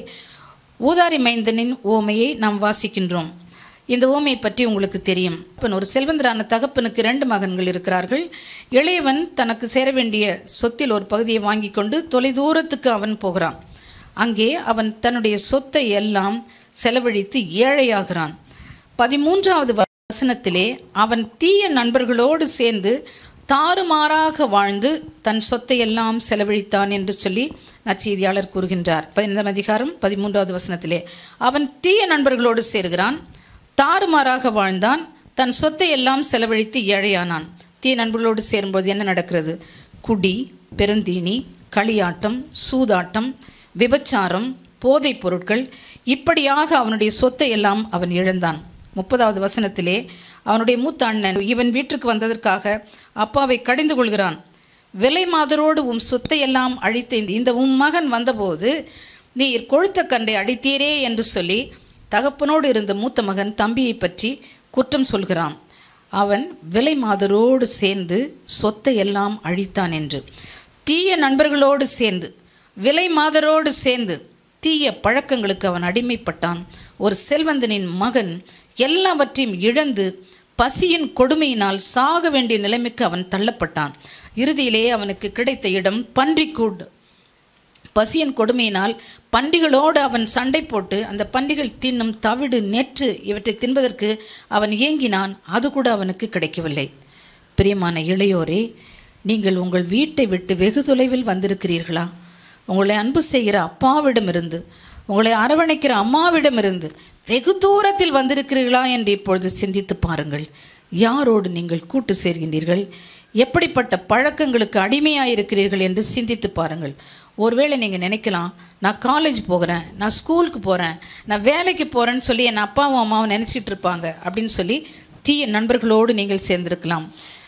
ஊதாரி மைந்தனின் ஓமையை நாம் வாசிக்கின்றோம் இந்த ஓமையை பற்றி உங்களுக்கு தெரியும் இப்போ ஒரு செல்வந்தரான தகப்பனுக்கு ரெண்டு மகன்கள் இருக்கிறார்கள் இளையவன் தனக்கு சேர வேண்டிய சொத்தில் ஒரு பகுதியை வாங்கி கொண்டு தொலைதூரத்துக்கு அவன் போகிறான் அங்கே அவன் தன்னுடைய சொத்தை எல்லாம் செலவழித்து ஏழையாகிறான் பதிமூன்றாவது வசனத்திலே அவன் தீய நண்பர்களோடு சேர்ந்து தாறுமாறாக வாழ்ந்து தன் சொத்தை எல்லாம் செலவழித்தான் என்று சொல்லி நச்செய்தியாளர் கூறுகின்றார் பதினைந்தாம் அதிகாரம் பதிமூன்றாவது வசனத்திலே அவன் தீய நண்பர்களோடு சேர்கிறான் தாறுமாறாக வாழ்ந்தான் தன் சொத்தை எல்லாம் செலவழித்து ஏழையானான் தீய நண்பர்களோடு சேரும்போது என்ன நடக்கிறது குடி பெருந்தீனி களியாட்டம் சூதாட்டம் விபச்சாரம் போதைப் பொருட்கள் இப்படியாக அவனுடைய சொத்தை எல்லாம் அவன் இழந்தான் முப்பதாவது வசனத்திலே அவனுடைய மூத்த அண்ணன் இவன் வீட்டுக்கு வந்ததற்காக அப்பாவை கடிந்து கொள்கிறான் விலை மாதரோடு உம் சொத்தை எல்லாம் அழித்த இந்த- இந்த உம் மகன் வந்தபோது நீர் கொழுத்த கண்டை அடித்தீரே என்று சொல்லி தகப்பனோடு இருந்த மூத்த மகன் தம்பியை பற்றி குற்றம் சொல்கிறான் அவன் விலை மாதரோடு சேர்ந்து சொத்தை எல்லாம் அழித்தான் என்று தீய நண்பர்களோடு சேர்ந்து விலை மாதரோடு சேர்ந்து தீய பழக்கங்களுக்கு அவன் அடிமைப்பட்டான் ஒரு செல்வந்தனின் மகன் எல்லாவற்றையும் இழந்து பசியின் கொடுமையினால் சாக வேண்டிய நிலைமைக்கு அவன் தள்ளப்பட்டான் இறுதியிலே அவனுக்கு கிடைத்த இடம் பன்றிக்கூடு பசியின் கொடுமையினால் பன்றிகளோடு அவன் சண்டை போட்டு அந்த பன்றிகள் தின்னும் தவிடு நெற்று இவற்றை தின்பதற்கு அவன் ஏங்கினான் அது கூட அவனுக்கு கிடைக்கவில்லை பிரியமான இளையோரே நீங்கள் உங்கள் வீட்டை விட்டு வெகு தொலைவில் வந்திருக்கிறீர்களா உங்களை அன்பு செய்கிற அப்பாவிடமிருந்து உங்களை அரவணைக்கிற அம்மாவிடமிருந்து வெகு தூரத்தில் வந்திருக்கிறீர்களா என்று இப்பொழுது சிந்தித்து பாருங்கள் யாரோடு நீங்கள் கூட்டு சேர்கின்றீர்கள் எப்படிப்பட்ட பழக்கங்களுக்கு அடிமையாயிருக்கிறீர்கள் என்று சிந்தித்து பாருங்கள் ஒருவேளை நீங்கள் நினைக்கலாம் நான் காலேஜ் போகிறேன் நான் ஸ்கூலுக்கு போகிறேன் நான் வேலைக்கு போகிறேன்னு சொல்லி என் அப்பாவும் அம்மாவும் நினச்சிட்டு இருப்பாங்க அப்படின்னு சொல்லி தீய நண்பர்களோடு நீங்கள் சேர்ந்திருக்கலாம்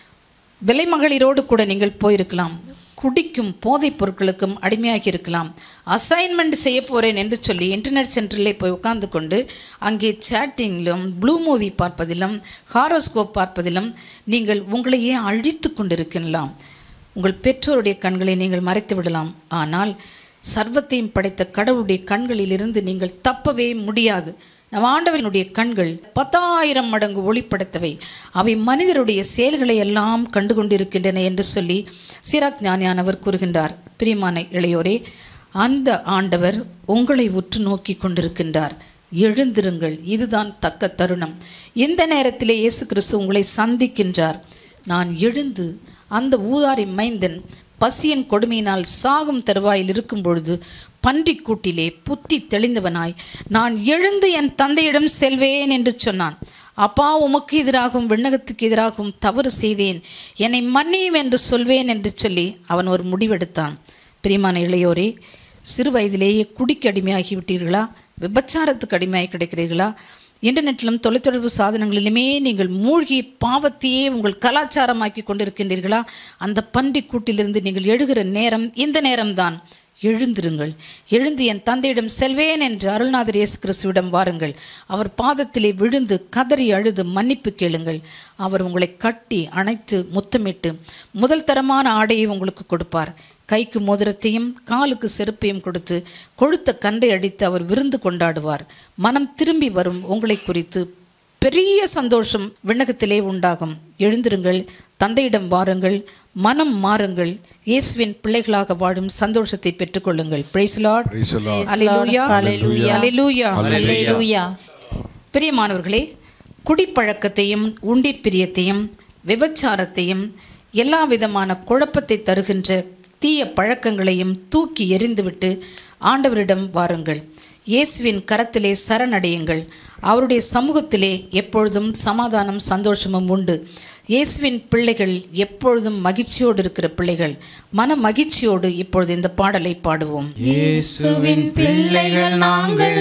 விலை மகளிரோடு கூட நீங்கள் போயிருக்கலாம் குடிக்கும் போதைப் பொருட்களுக்கும் அடிமையாகி இருக்கலாம் அசைன்மெண்ட் செய்ய போகிறேன் என்று சொல்லி இன்டர்நெட் சென்டரில் போய் உட்கார்ந்து கொண்டு அங்கே சேட்டிங்கிலும் ப்ளூ மூவி பார்ப்பதிலும் ஹாரோஸ்கோப் பார்ப்பதிலும் நீங்கள் உங்களையே அழித்து கொண்டிருக்கலாம் உங்கள் பெற்றோருடைய கண்களை நீங்கள் மறைத்து விடலாம் ஆனால் சர்வத்தையும் படைத்த கடவுளுடைய கண்களிலிருந்து நீங்கள் தப்பவே முடியாது நம் ஆண்டவனுடைய கண்கள் பத்தாயிரம் மடங்கு ஒளிப்படைத்தவை அவை மனிதருடைய செயல்களை எல்லாம் கண்டு கொண்டிருக்கின்றன என்று சொல்லி சிராக் ஞானியானவர் கூறுகின்றார் பிரியமான இளையோரே அந்த ஆண்டவர் உங்களை உற்று நோக்கி கொண்டிருக்கின்றார் எழுந்திருங்கள் இதுதான் தக்க தருணம் இந்த நேரத்திலே இயேசு கிறிஸ்து உங்களை சந்திக்கின்றார் நான் எழுந்து அந்த ஊதாரி மைந்தன் பசியின் கொடுமையினால் சாகும் தருவாயில் இருக்கும் பொழுது பன்றிக் கூட்டிலே புத்தி தெளிந்தவனாய் நான் எழுந்து என் தந்தையிடம் செல்வேன் என்று சொன்னான் அப்பா உமக்கு எதிராகவும் விண்ணகத்துக்கு எதிராகவும் தவறு செய்தேன் என்னை மன்னியும் என்று சொல்வேன் என்று சொல்லி அவன் ஒரு முடிவெடுத்தான் பிரியமான இளையோரே சிறு வயதிலேயே குடிக்கு அடிமையாகி விட்டீர்களா விபச்சாரத்துக்கு அடிமையாகி கிடைக்கிறீர்களா இன்டர்நெட்டிலும் தொலைத்தொடர்பு சாதனங்களிலுமே நீங்கள் மூழ்கி பாவத்தையே உங்கள் கலாச்சாரமாக்கி கொண்டிருக்கின்றீர்களா அந்த பன்றி கூட்டிலிருந்து நீங்கள் எழுகிற நேரம் இந்த நேரம்தான் எழுந்திருங்கள் எழுந்து என் தந்தையிடம் செல்வேன் என்று அருள்நாதர் இயேசு கிறிஸ்துவிடம் வாருங்கள் அவர் பாதத்திலே விழுந்து கதறி அழுது மன்னிப்பு கேளுங்கள் அவர் உங்களை கட்டி அணைத்து முத்தமிட்டு முதல் தரமான ஆடையை உங்களுக்கு கொடுப்பார் கைக்கு மோதிரத்தையும் காலுக்கு செருப்பையும் கொடுத்து கொழுத்த கண்டை அடித்து அவர் விருந்து கொண்டாடுவார் மனம் திரும்பி வரும் உங்களை குறித்து பெரிய சந்தோஷம் விண்ணகத்திலே உண்டாகும் எழுந்திருங்கள் தந்தையிடம் வாருங்கள் மனம் மாறுங்கள் இயேசுவின் பிள்ளைகளாக வாழும் சந்தோஷத்தை பெற்றுக்கொள்ளுங்கள் praise Lord Praise the Lord. அல்லேலூயா Hallelujah. அல்லேலூயா Hallelujah. பிரியமானவர்களே குடிப்பழக்கத்தையும் உண்டிப்பிரியத்தையும் விபச்சாரத்தையும் எல்லா விதமான குழப்பத்தை தருகின்ற தீய பழக்கங்களையும் தூக்கி எறிந்துவிட்டு ஆண்டவரிடம் வாருங்கள் இயேசுவின் கரத்திலே சரணடையுங்கள் அவருடைய சமூகத்திலே எப்பொழுதும் சமாதானம் சந்தோஷமும் உண்டு இயேசுவின் பிள்ளைகள் எப்பொழுதும் மகிழ்ச்சியோடு இருக்கிற பிள்ளைகள் மன மகிழ்ச்சியோடு இப்பொழுது இந்த பாடலை பாடுவோம் இயேசுவின் பிள்ளைகள் நாங்கள்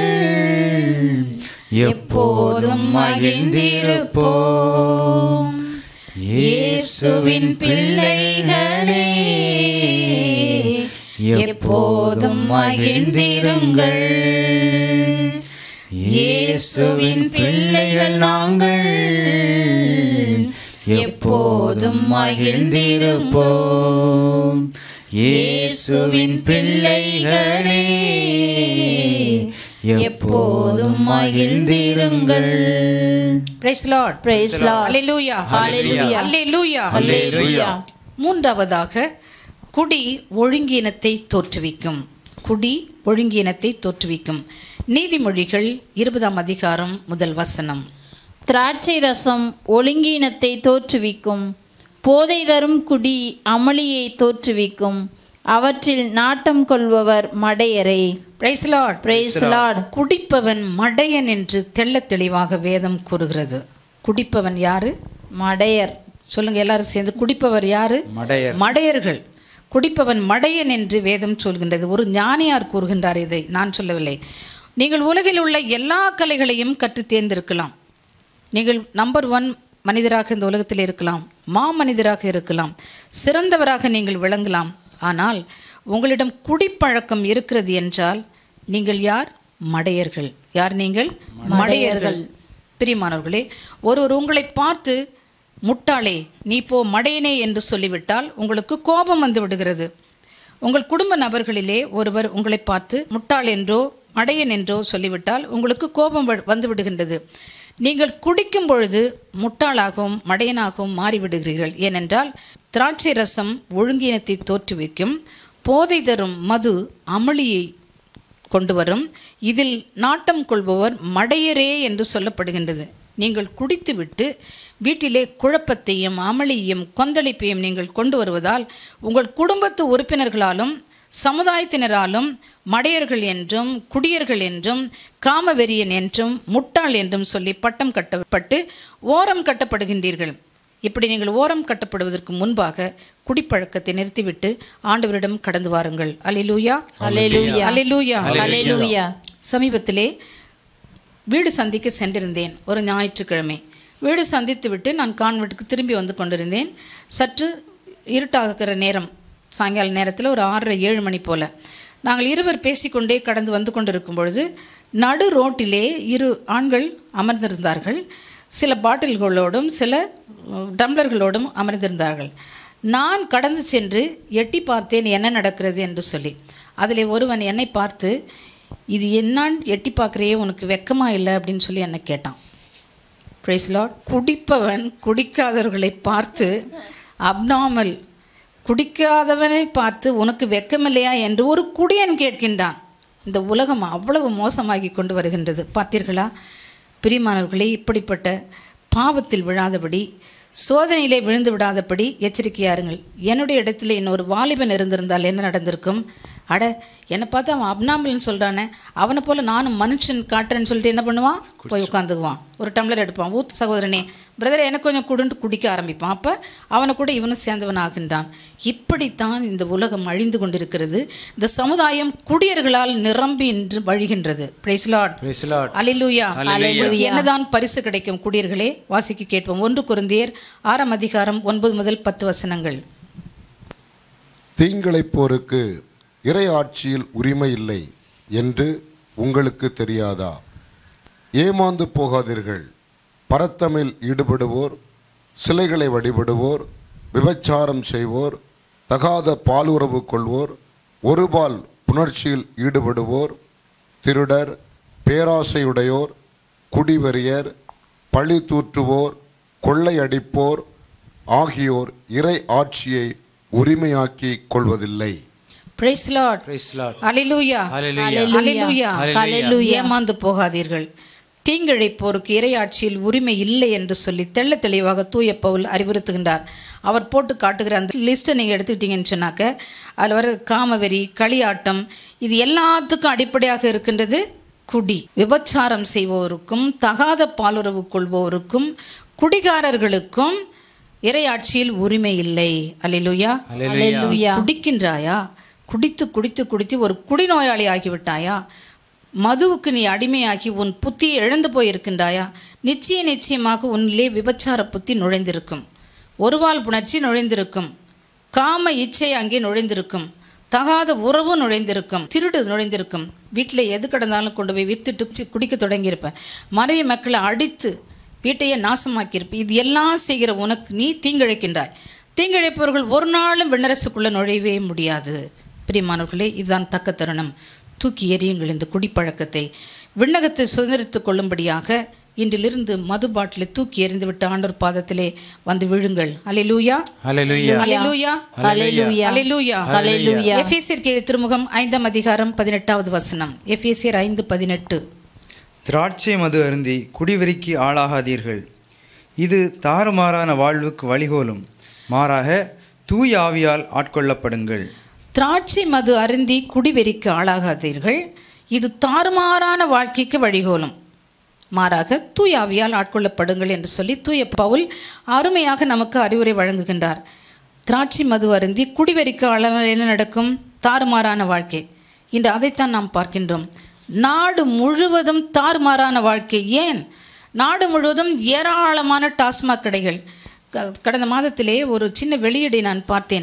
எப்போதும் மகிழ்ந்திருப்போம் இயேசுவின் பிள்ளைகளே எப்போதும் மகிழ்ந்திருங்கள் இயேசுவின் பிள்ளைகள் நாங்கள் எப்போதும் மகிழ்ந்திருப்போம் இயேசுவின் பிள்ளைகளே எப்போதும் மகிழ்ந்திருங்கள் பிரைஸ் லார்ட் Praise Lord. அல்லேலூயா Hallelujah. அல்லேலூயா Hallelujah. மூன்றாவதாக குடி ஒழுங்கீனத்தை தோற்றுவிக்கும் குடி ஒழுங்கீனத்தை தோற்றுவிக்கும் நீதிமொழிகள் இருபதாம் அதிகாரம் முதல் வசனம் திராட்சை ரசம் ஒழுங்கீனத்தை தோற்றுவிக்கும் போதை தரும் குடி அமளியை தோற்றுவிக்கும் அவற்றில் நாட்டம் கொள்பவர் மடையரே பிரைஸ் லார்ட் பிரைஸ் லார்ட் குடிப்பவன் மடையன் என்று தெள்ளத் தெளிவாக வேதம் கூறுகிறது குடிப்பவன் யாரு மடையர் சொல்லுங்க எல்லாரும் சேர்ந்து குடிப்பவர் யாரு மடையர் மடையர்கள் குடிப்பவன் மடையன் என்று வேதம் சொல்கின்றது ஒரு ஞானியார் கூறுகின்றார் இதை நான் சொல்லவில்லை நீங்கள் உலகில் உள்ள எல்லா கலைகளையும் கற்று தேர்ந்திருக்கலாம் நீங்கள் நம்பர் ஒன் மனிதராக இந்த உலகத்தில் இருக்கலாம் மா மனிதராக இருக்கலாம் சிறந்தவராக நீங்கள் விளங்கலாம் ஆனால் உங்களிடம் குடிப்பழக்கம் இருக்கிறது என்றால் நீங்கள் யார் மடையர்கள் யார் நீங்கள் மடையர்கள் பிரியமானவர்களே ஒருவர் உங்களை பார்த்து முட்டாளே நீ போ மடையனே என்று சொல்லிவிட்டால் உங்களுக்கு கோபம் வந்து விடுகிறது உங்கள் குடும்ப நபர்களிலே ஒருவர் உங்களை பார்த்து முட்டாள் என்றோ மடையன் என்றோ சொல்லிவிட்டால் உங்களுக்கு கோபம் வ- வந்து விடுகின்றது நீங்கள் குடிக்கும் பொழுது முட்டாளாகவும் மடையனாகவும் மாறிவிடுகிறீர்கள் ஏனென்றால் திராட்சை ரசம் ஒழுங்கீனத்தை தோற்றுவிக்கும் போதை தரும் மது அமளியை கொண்டு வரும் இதில் நாட்டம் கொள்பவர் மடையரே என்று சொல்லப்படுகின்றது நீங்கள் குடித்துவிட்டு வீட்டிலே குழப்பத்தையும் அமளியையும் கொந்தளிப்பையும் நீங்கள் கொண்டு வருவதால் உங்கள் குடும்பத்து உறுப்பினர்களாலும் சமுதாயத்தினராலும் மடையர்கள் என்றும் குடியர்கள் என்றும் காமவெறியன் என்றும் முட்டாள் என்றும் சொல்லி பட்டம் கட்டப்பட்டு ஓரம் கட்டப்படுகின்றீர்கள் இப்படி நீங்கள் ஓரம் கட்டப்படுவதற்கு முன்பாக குடிப்பழக்கத்தை நிறுத்திவிட்டு ஆண்டவரிடம் கடந்து வாருங்கள் அல்லேலூயா அல்லேலூயா. அல்லேலூயா ஹalleluya சமீபத்திலே வீடு சந்திக்க சென்றிருந்தேன் ஒரு ஞாயிற்றுக்கிழமை வீடு சந்தித்து விட்டு நான் கான்வெட்டுக்கு திரும்பி வந்து கொண்டிருந்தேன் சற்று இருட்டாகிற நேரம் சாயங்கால நேரத்தில் ஒரு ஆறரை ஏழு மணி போல் நாங்கள் இருவர் பேசிக்கொண்டே கடந்து வந்து கொண்டிருக்கும் பொழுது நடு ரோட்டிலே இரு ஆண்கள் அமர்ந்திருந்தார்கள் சில பாட்டில்களோடும் சில அஹ், டம்ளர்களோடும் அமர்ந்திருந்தார்கள் நான் கடந்து சென்று எட்டி பார்த்தேன் என்ன நடக்கிறது என்று சொல்லி அதிலே ஒருவன் என்னை பார்த்து இது என்னான்னு எட்டி பார்க்குறியே உனக்கு வெக்கமா இல்லை அப்படின்னு சொல்லி என்னை கேட்டான் பிரைஸ் லார்ட் குடிப்பவன் குடிக்காதவர்களை பார்த்து அப்நார்மல் குடிக்காதவனை பார்த்து உனக்கு வெக்கமில்லையா என்று ஒரு குடியன் கேட்கின்றான் இந்த உலகம் அவ்வளவு மோசமாகி கொண்டு வருகின்றது பார்த்தீர்களா பிரியமானவர்களே இப்படிப்பட்ட பாவத்தில் விழாதபடி சோதனையிலே விழுந்து விடாதபடி எச்சரிக்கையாருங்கள் என்னுடைய இடத்துல இன்னொரு வாலிபன் இருந்திருந்தால் என்ன நடந்திருக்கும் அட என்னை பார்த்து அவன் அப்னாமல்னு சொல்கிறானே அவனை போல் நானும் மனுஷன் காட்டுறேன்னு சொல்லிட்டு என்ன பண்ணுவான் போய் உட்காந்துக்குவான் ஒரு டம்ளர் எடுப்பான் ஊத்து சகோதரனே பிரதர் எனக்கு கொஞ்சம் குடுன்ட்டு குடிக்க ஆரம்பிப்பான் அப்போ அவனை கூட இவனும் சேர்ந்தவன் ஆகின்றான் இப்படித்தான் இந்த உலகம் அழிந்து கொண்டிருக்கிறது இந்த சமுதாயம் குடியர்களால் நிரம்பி இன்று வழிகின்றது praise Lord Praise the Lord. Hallelujah உங்களுக்கு என்னதான் பரிசு கிடைக்கும் குடியர்களே வாசிக்க கேட்போம் ஒன்று குருந்தியர் ஆறாம் அதிகாரம் ஒன்பது முதல் பத்து வசனங்கள் தீங்கிழைப்போருக்கு இறை ஆட்சியில் உரிமை இல்லை என்று உங்களுக்கு தெரியாதா ஏமாந்து போகாதீர்கள் பரத்தமில் ஈடுபடுவோர் சிலைகளை வழிபடுவோர் விபச்சாரம் செய்வோர் தகாத பாலுறவு கொள்வோர் ஒருபால் புணர்ச்சியில் ஈடுபடுவோர் திருடர் பேராசையுடையோர் குடிவெறியர் பழி தூற்றுவோர் கொள்ளையடிப்போர் ஆகியோர் இறை ஆட்சியை உரிமையாக்கிக் கொள்வதில்லை praise Lord Praise the Lord. அல்லேலூயா Hallelujah. அல்லேலூயா ஹalleluya ஏமாந்து போகாதீர்கள் தீங்கிழைப்போருக்கு இறையாட்சியில் உரிமை இல்லை என்று சொல்லி தெள்ள தெளிவாக தூய பவுல் அறிவுறுத்துகின்றார் அவர் போட்டு காட்டுகிற அந்த லிஸ்ட்டை நீங்கள் எடுத்துக்கிட்டீங்கன்னு சொன்னாக்க அதில் வர காமவெறி களியாட்டம் இது எல்லாத்துக்கும் அடிப்படையாக இருக்கின்றது குடி விபச்சாரம் செய்வோருக்கும் தகாத பாலுறவு கொள்வோருக்கும் குடிகாரர்களுக்கும் இறையாட்சியில் உரிமை இல்லை அல்லேலூயா ஹalleluya குடிக்கின்றாயா குடித்து குடித்து குடித்து ஒரு குடிநோயாளி ஆகிவிட்டாயா மதுவுக்கு நீ அடிமையாகி உன் புத்தியை இழந்து போயிருக்கின்றாயா நிச்சய நிச்சயமாக உன்னிலே விபச்சார புத்தி நுழைந்திருக்கும் ஒருவால் புணர்ச்சி நுழைந்திருக்கும் காம இச்சை அங்கே நுழைந்திருக்கும் தகாத உறவு நுழைந்திருக்கும் திருடு நுழைந்திருக்கும் வீட்டில் எது கிடந்தாலும் கொண்டு போய் வித்துட்டு சி- குடிக்க தொடங்கியிருப்பேன் மனைவி மக்களை அடித்து வீட்டையே நாசமாக்கியிருப்பேன் இது எல்லாம் செய்கிற உனக்கு நீ தீங்கிழைக்கின்றாய் தீங்கிழைப்பவர்கள் ஒரு நாளும் விண்ணரசுக்குள்ளே நுழையவே முடியாது பிரியமானவர்களே இதுதான் தக்க தருணம் தூக்கி எறியுங்கள் இந்த குடிப்பழக்கத்தை விண்ணகத்தை சுதந்திரித்துக் கொள்ளும்படியாக இன்றிலிருந்து மது பாட்டிலை தூக்கி எறிந்துவிட்டு ஆண்டவர் பாதத்திலே வந்து விழுங்கள் அல்லேலூயா Hallelujah. அல்லேலூயா ஹalleluya அல்லேலூயா ஹalleluya எஃபேசியர் கீழ் திருமுகம் ஐந்தாம் அதிகாரம் பதினெட்டாவது வசனம் எஃபேசியர் ஐந்து பதினெட்டு திராட்சை மது அருந்தி குடிவெறிக்கு ஆளாகாதீர்கள் இது தாறுமாறான வாழ்வுக்கு வழிகோலும் மாறாக தூய ஆவியால் ஆட்கொள்ளப்படுங்கள் திராட்சை மது அருந்தி குடிவெறிக்கு ஆளாகாதீர்கள் இது தாறுமாறான வாழ்க்கைக்கு வழிகோலும் மாறாக தூய ஆவியால் ஆட்கொள்ளப்படுங்கள் என்று சொல்லி தூய பவுல் அருமையாக நமக்கு அறிவுரை வழங்குகின்றார் திராட்சை மது அருந்தி குடிவெறிக்கு ஆளானால் என்ன நடக்கும் தாறுமாறான வாழ்க்கை இன்று அதைத்தான் நாம் பார்க்கின்றோம் நாடு முழுவதும் தாறுமாறான வாழ்க்கை ஏன் நாடு முழுவதும் ஏராளமான டாஸ்மாக் கடைகள் க- கடந்த மாதத்திலே ஒரு சின்ன வெளியீடை நான் பார்த்தேன்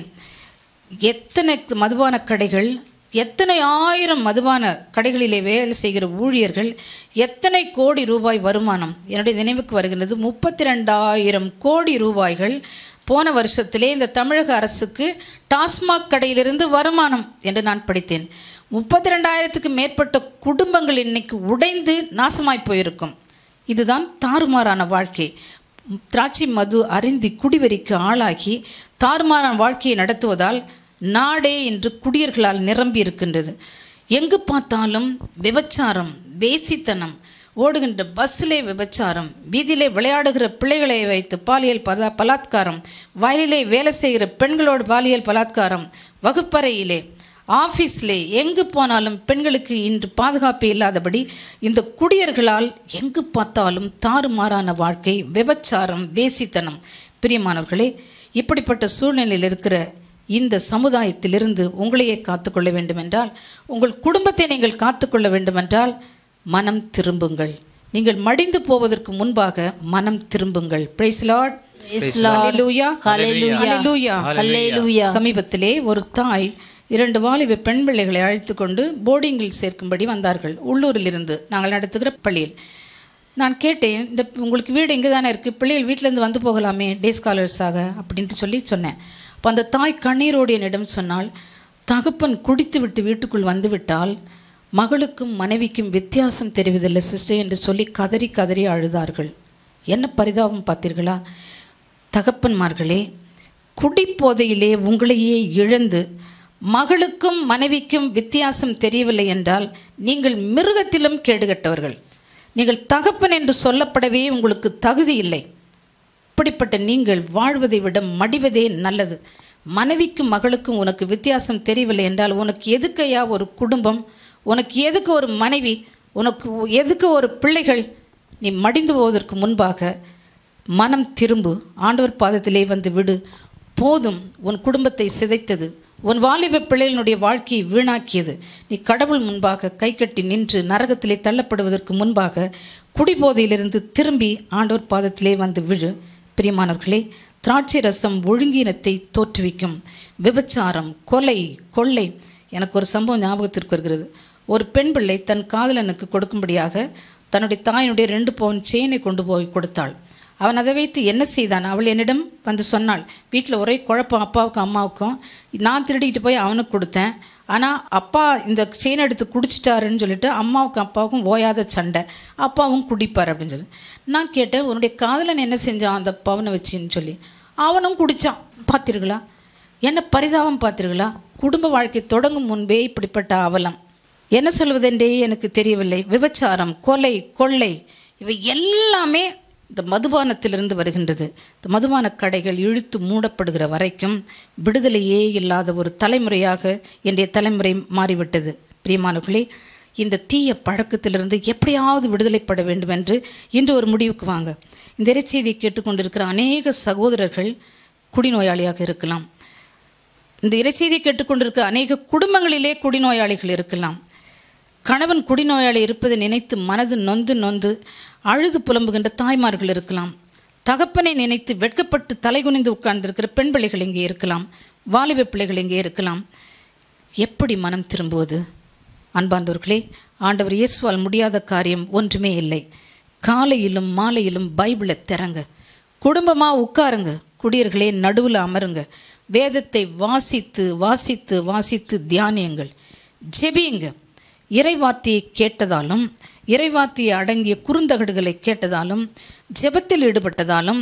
எத்தனை மதுபான கடைகள் எத்தனை ஆயிரம் மதுபான கடைகளிலே வேலை செய்கிற ஊழியர்கள் எத்தனை கோடி ரூபாய் வருமானம் என்னுடைய நினைவுக்கு வருகின்றது முப்பத்தி ரெண்டாயிரம் கோடி ரூபாய்கள் போன வருஷத்திலே இந்த தமிழக அரசுக்கு டாஸ்மாக் கடையிலிருந்து வருமானம் என்று நான் படித்தேன் முப்பத்தி ரெண்டாயிரத்துக்கு மேற்பட்ட குடும்பங்கள் இன்னைக்கு உடைந்து நாசமாய் போயிருக்கும் இதுதான் தாறுமாறான வாழ்க்கை திராட்சை மது அருந்தி குடிவெறிக்கு ஆளாகி தாறுமாறான வாழ்க்கையை நடத்துவதால் நாடே இன்று குடியர்களால் நிரம்பி இருக்கின்றது எங்கு பார்த்தாலும் விபச்சாரம் வேசித்தனம் ஓடுகின்ற பஸ்ஸிலே விபச்சாரம் வீதியிலே விளையாடுகிற பிள்ளைகளை வைத்து பாலியல் பலா பலாத்காரம் வயலிலே வேலை செய்கிற பெண்களோடு பாலியல் பலாத்காரம் வகுப்பறையிலே ஆஃபீஸ்லே எங்கு போனாலும் பெண்களுக்கு இன்று பாதுகாப்பு இல்லாதபடி இந்த குடியர்களால் எங்கு பார்த்தாலும் தாறுமாறான வாழ்க்கை விபச்சாரம் வேசித்தனம் பிரியமானவர்களே இப்படிப்பட்ட சூழ்நிலையில் இருக்கிற இந்த சமுதாயத்திலிருந்து உங்களையே காத்துக்கொள்ள வேண்டுமென்றால் உங்கள் குடும்பத்தை நீங்கள் காத்துக்கொள்ள வேண்டுமென்றால் மனம் திரும்புங்கள் நீங்கள் மடிந்து போவதற்கு முன்பாக மனம் திரும்புங்கள் praise Lord Praise Lord. Hallelujah. Hallelujah. Hallelujah. Hallelujah. சமீபத்திலே ஒரு தாய் இரண்டு வாலிப பெண் பிள்ளைகளை அழைத்து கொண்டு போர்டிங்கில் சேர்க்கும்படி வந்தார்கள் உள்ளூரில் இருந்து நாங்கள் நடத்துகிற பள்ளியில் நான் கேட்டேன் இந்த உங்களுக்கு வீடு இங்கே தானே இருக்குது பிள்ளைகள் வீட்டிலேருந்து வந்து போகலாமே டே ஸ்காலர்ஸாக அப்படின்ட்டு சொல்லி சொன்னேன் அப்போ அந்த தாய் கண்ணீரோடு என்னிடம் சொன்னால் தகப்பன் குடித்து விட்டு வீட்டுக்குள் வந்து விட்டால் மகளுக்கும் மனைவிக்கும் வித்தியாசம் தெரிவதில்லை சிஸ்டர் என்று சொல்லி கதறி கதறி அழுதார்கள் என்ன பரிதாபம் பார்த்தீர்களா தகப்பன்மார்களே குடிப்போதையிலே உங்களையே இழந்து மகளுக்கும் மனைவிக்கும் வித்தியாசம் தெரியவில்லை என்றால் நீங்கள் மிருகத்திலும் கேடுகட்டவர்கள் நீங்கள் தகப்பன் என்று சொல்லப்படவே உங்களுக்கு தகுதி இல்லை இப்படிப்பட்ட நீங்கள் வாழ்வதை விட மடிவதே நல்லது மனைவிக்கும் மகளுக்கும் உனக்கு வித்தியாசம் தெரியவில்லை என்றால் உனக்கு எதுக்கையா ஒரு குடும்பம் உனக்கு எதுக்கு ஒரு மனைவி உனக்கு எதுக்கு ஒரு பிள்ளைகள் நீ மடிந்து போவதற்கு முன்பாக மனம் திரும்பு ஆண்டவர் பாதத்திலே வந்து விடு போதும் உன் குடும்பத்தை சிதைத்தது உன் வாலிப பிள்ளைகளுடைய வாழ்க்கையை வீணாக்கியது நீ கடவுள் முன்பாக கை கட்டி நின்று நரகத்திலே தள்ளப்படுவதற்கு முன்பாக குடிபோதையிலிருந்து திரும்பி ஆண்டவர் பாதத்திலே வந்து விழு பிரியமானவர்களே திராட்சை ரசம் ஒழுங்கீனத்தை தோற்றுவிக்கும் விபச்சாரம் கொலை கொள்ளை எனக்கு ஒரு சம்பவம் ஞாபகத்திற்கு வருகிறது ஒரு பெண் பிள்ளை தன் காதலனுக்கு கொடுக்கும்படியாக தன்னுடைய தாயினுடைய ரெண்டு பவுன் செயினை கொண்டு போய் கொடுத்தாள் அவன் அதை வைத்து என்ன செய்தான் அவள் என்னிடம் வந்து சொன்னாள் வீட்டில் ஒரே குழப்பம் அப்பாவுக்கும் அம்மாவுக்கும் நான் திருடிக்கிட்டு போய் அவனுக்கு கொடுத்தேன் ஆனால் அப்பா இந்த செயின் எடுத்து குடிச்சிட்டாருன்னு சொல்லிட்டு அம்மாவுக்கும் அப்பாவுக்கும் ஓயாத சண்டை அப்பாவும் குடிப்பார் அப்படின்னு சொல்லி நான் கேட்டேன் உன்னுடைய காதலன் என்ன செஞ்சான் அந்த பவனை வச்சுன்னு சொல்லி அவனும் குடித்தான் பார்த்தீர்களா என்ன பரிதாபம் பார்த்தீர்களா குடும்ப வாழ்க்கை தொடங்கும் முன்பே இப்படிப்பட்ட அவலம் என்ன சொல்வதென்றே எனக்கு தெரியவில்லை விபச்சாரம் கொலை கொள்ளை இவை எல்லாமே இந்த மதுபானத்திலிருந்து வருகின்றது இந்த மதுபான கடைகள் இழுத்து மூடப்படுகிற வரைக்கும் விடுதலையே இல்லாத ஒரு தலைமுறையாக இன்றைய தலைமுறை மாறிவிட்டது பிரியமானவர்களே இந்த தீய பழக்கத்திலிருந்து எப்படியாவது விடுதலைப்பட வேண்டும் என்று இன்று ஒரு முடிவுக்கு வாங்க இந்த இறைச்செய்தியை கேட்டுக்கொண்டிருக்கிற அநேக சகோதரர்கள் குடிநோயாளியாக இருக்கலாம் இந்த இறைச்செய்தியை கேட்டுக்கொண்டிருக்க அநேக குடும்பங்களிலே குடிநோயாளிகள் இருக்கலாம் கணவன் குடிநோயாளி இருப்பதை நினைத்து மனது நொந்து நொந்து அழுது புலம்புகின்ற தாய்மார்கள் இருக்கலாம் தகப்பனை நினைத்து வெட்கப்பட்டு தலைகுனிந்து உட்கார்ந்திருக்கிற பெண் பிள்ளைகள் இங்கே இருக்கலாம் வாலிப பிள்ளைகள் இங்கே இருக்கலாம் எப்படி மனம் திரும்புவது அன்பார்ந்தவர்களே ஆண்டவர் இயேசுவால் முடியாத காரியம் ஒன்றுமே இல்லை காலையிலும் மாலையிலும் பைபிளை திறங்க குடும்பமாக உட்காருங்க குடியர்களே நடுவில் அமருங்க வேதத்தை வாசித்து வாசித்து வாசித்து தியானியுங்கள் ஜெபியுங்க இறைவார்த்தையை கேட்டதாலும் இறைவார்த்தையை அடங்கிய குறுந்தகடுகளை கேட்டதாலும் ஜெபத்தில் ஈடுபட்டதாலும்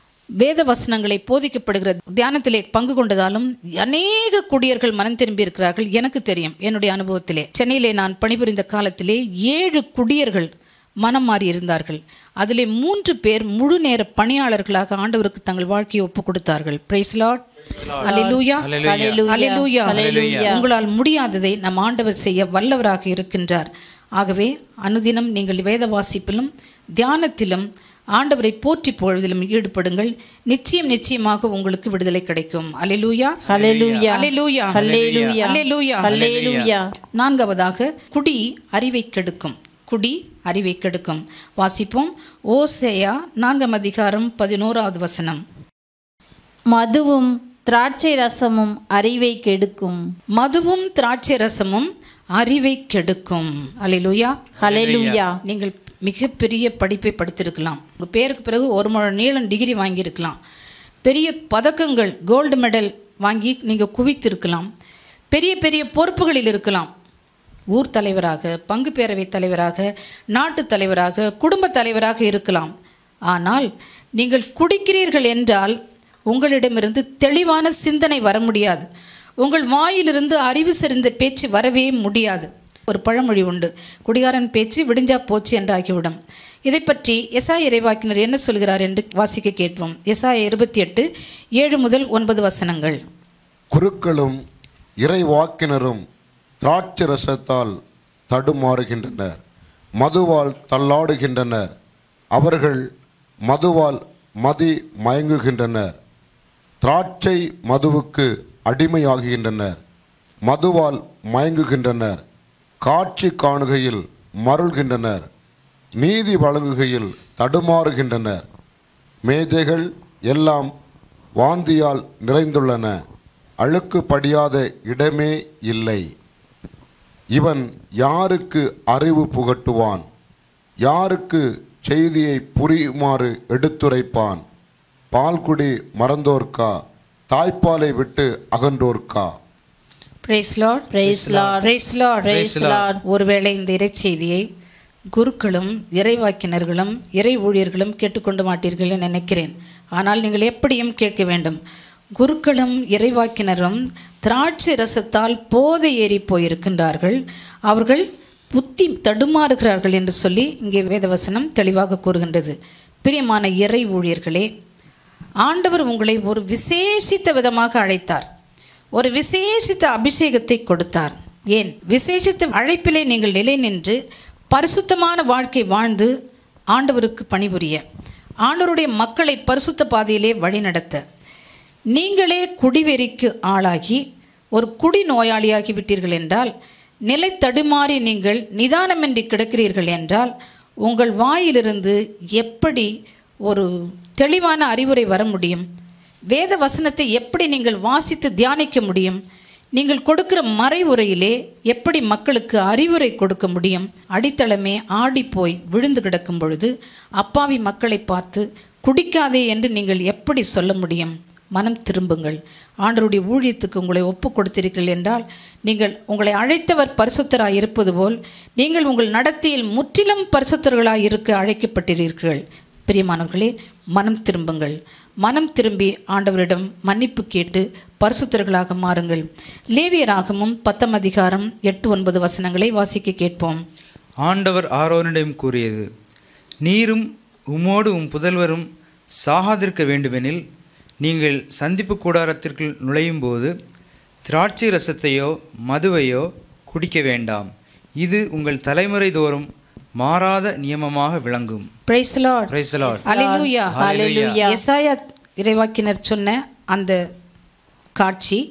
வேத வசனங்களை போதிக்கப்படுகிற தியானத்திலே பங்கு கொண்டதாலும் அநேக குடியர்கள் மனம் திரும்பி இருக்கிறார்கள் எனக்கு தெரியும் என்னுடைய அனுபவத்திலே சென்னையிலே நான் பணிபுரிந்த காலத்திலே ஏழு குடியர்கள் மனம் மாறி இருந்தார்கள் அதிலே மூன்று பேர் முழு நேர பணியாளர்களாக ஆண்டவருக்கு தங்கள் வாழ்க்கையை ஒப்பு கொடுத்தார்கள் பிரைஸ் லார்ட் அல்லேலூயா அல்லேலூயா உங்களால் முடியாததை நம் ஆண்டவர் செய்ய வல்லவராக இருக்கின்றார் ஆகவே அனுதினம் நீங்கள் வேத வாசிப்பிலும் தியானத்திலும் ஆண்டவரை போற்றி பொழுதிலும் ஈடுபடுங்கள் நிச்சயம் நிச்சயமாக உங்களுக்கு விடுதலை கிடைக்கும் அல்லேலூயா ஹalleluya அல்லேலூயா ஹalleluya அல்லேலூயா ஹalleluya நான்காவதாக குடி அறிவை கெடுக்கும் குடி அறிவை கெடுக்கும் வாசிப்போம் ஓசேயா நான்காம் அதிகாரம் பதினோராவது வசனம் மதுவும் திராட்சை ரசமும் அறிவை கெடுக்கும் மதுவும் திராட்சை ரசமும் அறிவை கெடுக்கும் அல்லேலூயா ஹalleluya நீங்கள் மிகப்பெரிய படிப்பை படித்திருக்கலாம் உங்கள் பேருக்கு பிறகு ஒரு முழ நீளம் டிகிரி வாங்கியிருக்கலாம் பெரிய பதக்கங்கள் கோல்டு மெடல் வாங்கி நீங்கள் குவித்திருக்கலாம் பெரிய பெரிய பொறுப்புகளில் இருக்கலாம் ஊர் தலைவராக பங்கு பேரவை தலைவராக நாட்டு தலைவராக குடும்ப தலைவராக இருக்கலாம் ஆனால் நீங்கள் குடிக்கிறீர்கள் என்றால் உங்களிடமிருந்து தெளிவான சிந்தனை வர முடியாது உங்கள் வாயிலிருந்து அறிவு செறிந்த பேச்சு வரவே முடியாது ஒரு பழமொழி உண்டு குடிகாரன் பேச்சு விடிஞ்சா போச்சு என்றாகிவிடும் இதை பற்றி எஸ்ஆய் இறைவாக்கினர் என்ன சொல்கிறார் என்று வாசிக்க கேட்போம் எஸ்ஆய் இருபத்தி எட்டு ஏழு முதல் ஒன்பது வசனங்கள் குருக்களும் இறைவாக்கினரும் திராட்சை ரசத்தால் தடுமாறுகின்றனர் மதுவால் தள்ளாடுகின்றனர் அவர்கள் மதுவால் மதி மயங்குகின்றனர் திராட்சை மதுவுக்கு அடிமையாகுகின்றனர் மதுவால் மயங்குகின்றனர் காட்சி காணுகையில் மருள்கின்றனர் நீதி வழங்குகையில் தடுமாறுகின்றனர் மேஜைகள் எல்லாம் வாந்தியால் நிறைந்துள்ளன அழுக்கு படியாத இடமே இல்லை இவன் யாருக்கு அறிவு புகட்டுவான் யாருக்கு செய்தியை புரியுமாறு எடுத்துரைப்பான் பால்குடி மறந்தோர்க்கா தாய்ப்பாலை விட்டு அகன்றோர்க்கா praise Lord praise lord praise Lord praise lord ஒருவேளை இந்த இறைச்செய்தியை குருக்களும் இறைவாக்கினர்களும் இறை ஊழியர்களும் கேட்டுக்கொண்டு மாட்டீர்கள் என்று நினைக்கிறேன் ஆனால் நீங்கள் எப்படியும் கேட்க வேண்டும் குருக்களும் இறைவாக்கினரும் திராட்சை ரசத்தால் போதை ஏறி போயிருக்கின்றார்கள் அவர்கள் புத்தி தடுமாறுகிறார்கள் என்று சொல்லி இங்கே வேதவசனம் தெளிவாக கூறுகின்றது பிரியமான இறை ஊழியர்களே ஆண்டவர் உங்களை ஒரு விசேஷித்த விதமாக அழைத்தார் ஒரு விசேஷித்த அபிஷேகத்தை கொடுத்தார் ஏன் விசேஷித்த அழைப்பிலே நீங்கள் நிலை நின்று பரிசுத்தமான வாழ்க்கை வாழ்ந்து ஆண்டவருக்கு பணிபுரிய ஆண்டவருடைய மக்களை பரிசுத்த பாதையிலே வழிநடத்த நீங்களே குடிவெறிக்கு ஆளாகி ஒரு குடி நோயாளியாகி விட்டீர்கள் என்றால் நிலை தடுமாறி நீங்கள் நிதானமின்றி கிடக்கிறீர்கள் என்றால் உங்கள் வாயிலிருந்து எப்படி ஒரு தெளிவான அறிவுரை வர முடியும் வேத வசனத்தை எப்படி நீங்கள் வாசித்து தியானிக்க முடியும் நீங்கள் கொடுக்கிற மறைவுரையிலே எப்படி மக்களுக்கு அறிவுரை கொடுக்க முடியும் அடித்தளமே ஆடிப்போய் விழுந்து கிடக்கும் பொழுது அப்பாவி மக்களை பார்த்து குடிக்காதே என்று நீங்கள் எப்படி சொல்ல முடியும் மனம் திரும்புங்கள் ஆண்டவருடைய ஊழியத்துக்கு உங்களை ஒப்பு கொடுத்தீர்கள் என்றால் நீங்கள் உங்களை அழைத்தவர் பரிசுத்தராய் இருப்பது போல் நீங்கள் உங்கள் நடத்தையில் முற்றிலும் பரிசுத்தர்களாய் இருக்க அழைக்கப்பட்டிருக்கிறீர்கள் பிரியமானவர்களே மனம் திரும்புங்கள் மனம் திரும்பி ஆண்டவரிடம் மன்னிப்பு கேட்டு பரிசுத்தர்களாக மாறுங்கள் லேவியராகமும் பத்தாம் அதிகாரம் எட்டு ஒன்பது வசனங்களை வாசிக்க கேட்போம் ஆண்டவர் ஆரோனிடம் கூறியது நீரும் உமோடு உம் புதல்வரும் சாகாதிருக்க வேண்டுமெனில் நீங்கள் சந்திப்பு கூடாரத்திற்குள் நுழையும் போது திராட்சை ரசத்தையோ மதுவையோ குடிக்க வேண்டாம் இது உங்கள் தலைமுறை தோறும் மாறாத நியமமாக விளங்கும் praise Lord Praise the Lord. அல்லேலூயா Hallelujah. எசாயா இறைவாக்கினர் சொன்ன அந்த காட்சி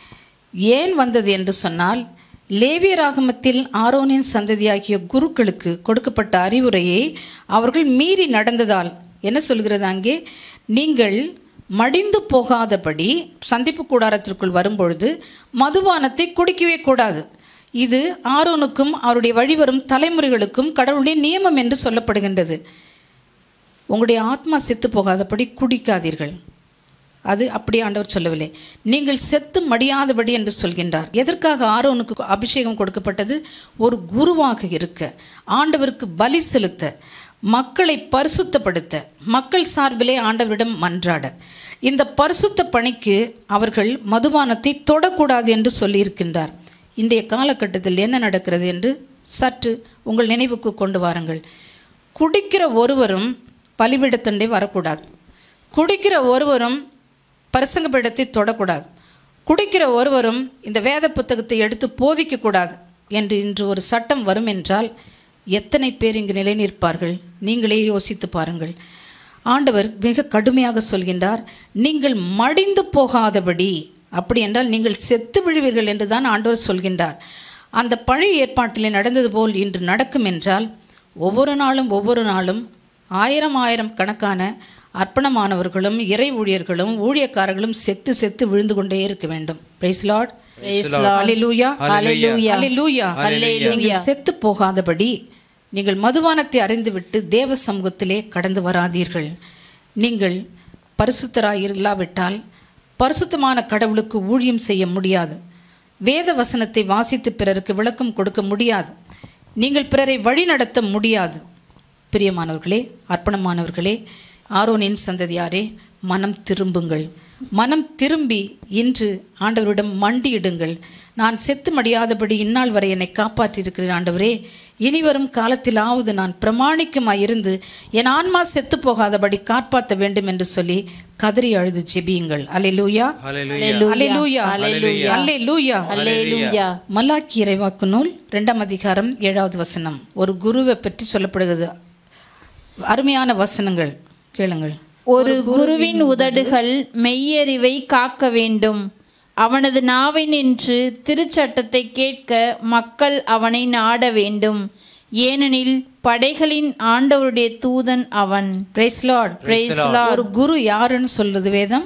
ஏன் வந்தது என்று சொன்னால் லேவிய ராகமத்தில் ஆரோனின் சந்ததியாகிய குருக்களுக்கு கொடுக்கப்பட்ட அறிவுரையை அவர்கள் மீறி நடந்ததால் என்ன சொல்கிறது அங்கே நீங்கள் மடிந்து போகாதபடி சந்திப்பு கூடாரத்திற்குள் வரும்பொழுது மதுபானத்தை குடிக்கவே கூடாது இது ஆரோனுக்கும் அவருடைய வழிவரும் தலைமுறைகளுக்கும் கடவுளுடைய நியமம் என்று சொல்லப்படுகின்றது உங்களுடைய ஆத்மா செத்து போகாதபடி குடிக்காதீர்கள் அது அப்படி ஆண்டவர் சொல்லவில்லை நீங்கள் செத்து மடியாதபடி என்று சொல்கின்றார் எதற்காக ஆரோனுக்கு அபிஷேகம் கொடுக்கப்பட்டது ஒரு குருவாக இருக்க ஆண்டவருக்கு பலி செலுத்த மக்களை பரிசுத்தப்படுத்த மக்கள் சார்பிலே ஆண்டவரிடம் மன்றாட இந்த பரிசுத்த பணிக்கு அவர்கள் மதுபானத்தை தொடக்கூடாது என்று சொல்லியிருக்கின்றார் இன்றைய காலகட்டத்தில் என்ன நடக்கிறது என்று சற்று உங்கள் நினைவுக்கு கொண்டு வாருங்கள் குடிக்கிற ஒருவரும் பலிபீடத்தண்டை வரக்கூடாது குடிக்கிற ஒருவரும் பிரசங்கப்பீடத்தை தொடக்கூடாது குடிக்கிற ஒருவரும் இந்த வேத புத்தகத்தை எடுத்து போதிக்கக்கூடாது என்று இன்று ஒரு சட்டம் வரும் என்றால் எத்தனை பேர் இங்கு நிலை நிற்பார்கள் நீங்களே யோசித்து பாருங்கள் ஆண்டவர் மிக கடுமையாக சொல்கின்றார் நீங்கள் மடிந்து போகாதபடி அப்படி என்றால் நீங்கள் செத்து விழுவீர்கள் என்று தான் ஆண்டவர் சொல்கின்றார் அந்த பழைய ஏற்பாட்டிலே நடந்தது போல் இன்று நடக்கும் என்றால் ஒவ்வொரு நாளும் ஒவ்வொரு நாளும் ஆயிரம் ஆயிரம் கணக்கான அர்ப்பணமானவர்களும் இறை ஊழியர்களும் ஊழியக்காரர்களும் செத்து செத்து விழுந்து கொண்டே இருக்க வேண்டும் பிரைஸ் லார்ட் அல்லேலூயா Hallelujah. அல்லேலூயா நீங்கள் செத்து போகாதபடி நீங்கள் மதுபானத்தை அறிந்துவிட்டு தேவ சமூகத்திலே கடந்து வராதீர்கள் நீங்கள் பரிசுத்தராய் இல்லாவிட்டால் பரிசுத்தமான கடவுளுக்கு ஊழியம் செய்ய முடியாது வேத வசனத்தை வாசித்து பிறருக்கு விளக்கம் கொடுக்க முடியாது நீங்கள் பிறரை வழிநடத்த முடியாது பிரியமானவர்களே அர்ப்பணமானவர்களே ஆரோனின் சந்ததியாரே மனம் திரும்புங்கள் மனம் திரும்பி இன்று ஆண்டவரிடம் மண்டியிடுங்கள் நான் செத்து மடியாதபடி இந்நாள் வரை என்னை காப்பாற்றியிருக்கிறேன் ஆண்டவரே இனிவரும் காலத்திலாவது நான் பிரமாணிக்கமாய் இருந்து என் ஆன்மா செத்து போகாதபடி காப்பாற்ற வேண்டும் என்று சொல்லி கதறி அழுது ஜெபியுங்கள் அல்லேலூயா அல்லேலூயா அல்லேலூயா அல்லேலூயா மல்லாக்கி இறைவாக்கு நூல் ரெண்டாம் அதிகாரம் ஏழாவது வசனம் ஒரு குருவை பற்றி சொல்லப்படுகிறது அருமையான வசனங்கள் கேளுங்கள் ஒரு குருவின் உதடுகள் மெய்யறிவை காக்க வேண்டும் அவனது நாவினின்று திருச்சட்டத்தை கேட்க மக்கள் அவனை நாட வேண்டும் ஏனெனில் படைகளின் ஆண்டவருடைய தூதன் அவன் பிரைஸ் லார்ட் Praise ஒரு குரு யாருன்னு சொல்றது வேதம்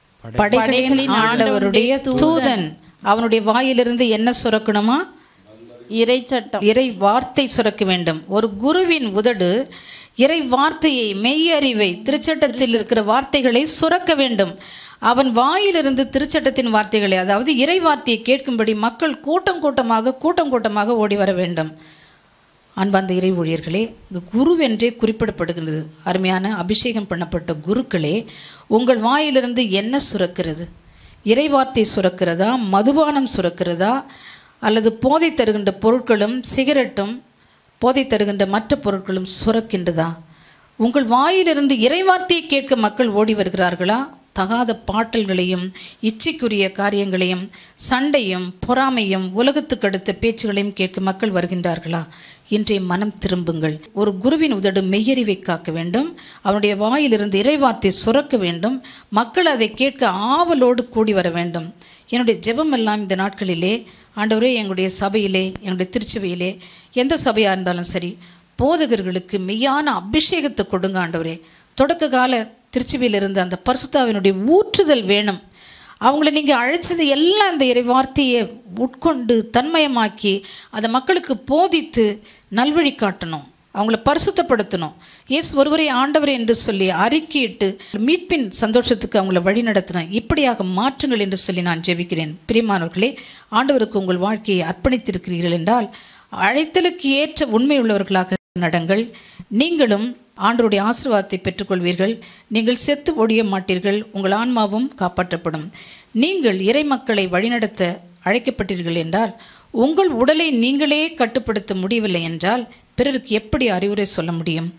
படைகளின் ஆண்டவருடைய தூதன் அவனுடைய வாயிலிருந்து என்ன சுரக்கணுமா இறைச்சட்டம் இறை வார்த்தை சுரக்க வேண்டும் ஒரு குருவின் உதடு இறை வார்த்தையை மெய்யறிவை திருச்சட்டத்தில் இருக்கிற வார்த்தைகளை சுரக்க வேண்டும் அவன் வாயிலிருந்து திருச்சட்டத்தின் வார்த்தைகளை அதாவது இறை வார்த்தையை கேட்கும்படி மக்கள் கூட்டம் கூட்டமாக கூட்டம் கூட்டமாக ஓடி வர வேண்டும் அன்பார்ந்த இறை ஊழியர்களே இங்கு குருவென்றே குறிப்பிடப்படுகின்றது அருமையான அபிஷேகம் பண்ணப்பட்ட குருக்களே உங்கள் வாயிலிருந்து என்ன சுரக்கிறது இறைவார்த்தை சுரக்கிறதா மதுபானம் சுரக்கிறதா அல்லது போதை தருகின்ற பொருட்களும் சிகரெட்டும் போதை தருகின்ற மற்ற பொருட்களும் சுரக்கின்றதா உங்கள் வாயிலிருந்து இறைவார்த்தையை கேட்க மக்கள் ஓடி வருகிறார்களா தகாத பாட்டல்களையும் இச்சைக்குரிய காரியங்களையும் சண்டையும் பொறாமையும் உலகத்துக்கு அடுத்த பேச்சுகளையும் கேட்க மக்கள் வருகின்றார்களா இன்றைய மனம் திரும்புங்கள் ஒரு குருவின் உதடு மெய்யறிவை காக்க வேண்டும் அவனுடைய வாயிலிருந்து இறைவார்த்தை சுரக்க வேண்டும் மக்கள் அதை கேட்க ஆவலோடு கூடி வர வேண்டும் என்னுடைய ஜெபம் எல்லாம் இந்த நாட்களிலே ஆண்டவரே எங்களுடைய சபையிலே எங்களுடைய திருச்சபையிலே எந்த சபையாக இருந்தாலும் சரி போதகர்களுக்கு மெய்யான அபிஷேகத்தை கொடுங்க ஆண்டவரே தொடக்க கால திருச்சபையில் இருந்த அந்த பரிசுத்தாவினுடைய ஊற்றுதல் வேணும் அவங்கள நீங்கள் அழைச்சது எல்லாம் அந்த இறை வார்த்தையை உட்கொண்டு தன்மயமாக்கி அதை மக்களுக்கு போதித்து நல்வழி காட்டணும் அவங்கள பரிசுத்தப்படுத்தணும் இயேசு ஒருவரை ஆண்டவர் என்று சொல்லி அறிக்கையிட்டு மீட்பின் சந்தோஷத்துக்கு அவங்கள வழி நடத்தணும் இப்படியாக மாற்றுங்கள் என்று சொல்லி நான் ஜெபிக்கிறேன் பிரியமானவர்களே ஆண்டவருக்கு உங்கள் வாழ்க்கையை அர்ப்பணித்திருக்கிறீர்கள் என்றால் அழைத்தலுக்கு ஏற்ற உண்மை உள்ளவர்களாக நடங்கள் நீங்களும் ஆண்டவருடைய ஆசீர்வாதத்தை பெற்றுக்கொள்வீர்கள் நீங்கள் செத்து ஒழிய மாட்டீர்கள் உங்கள் ஆன்மாவும் காப்பாற்றப்படும் நீங்கள் இறை மக்களை வழிநடத்த அழைக்கப்பட்டீர்கள் என்றால் உங்கள் உடலை நீங்களே கட்டுப்படுத்த முடியவில்லை என்றால் பிறருக்கு எப்படி அறிவுரை சொல்ல முடியும்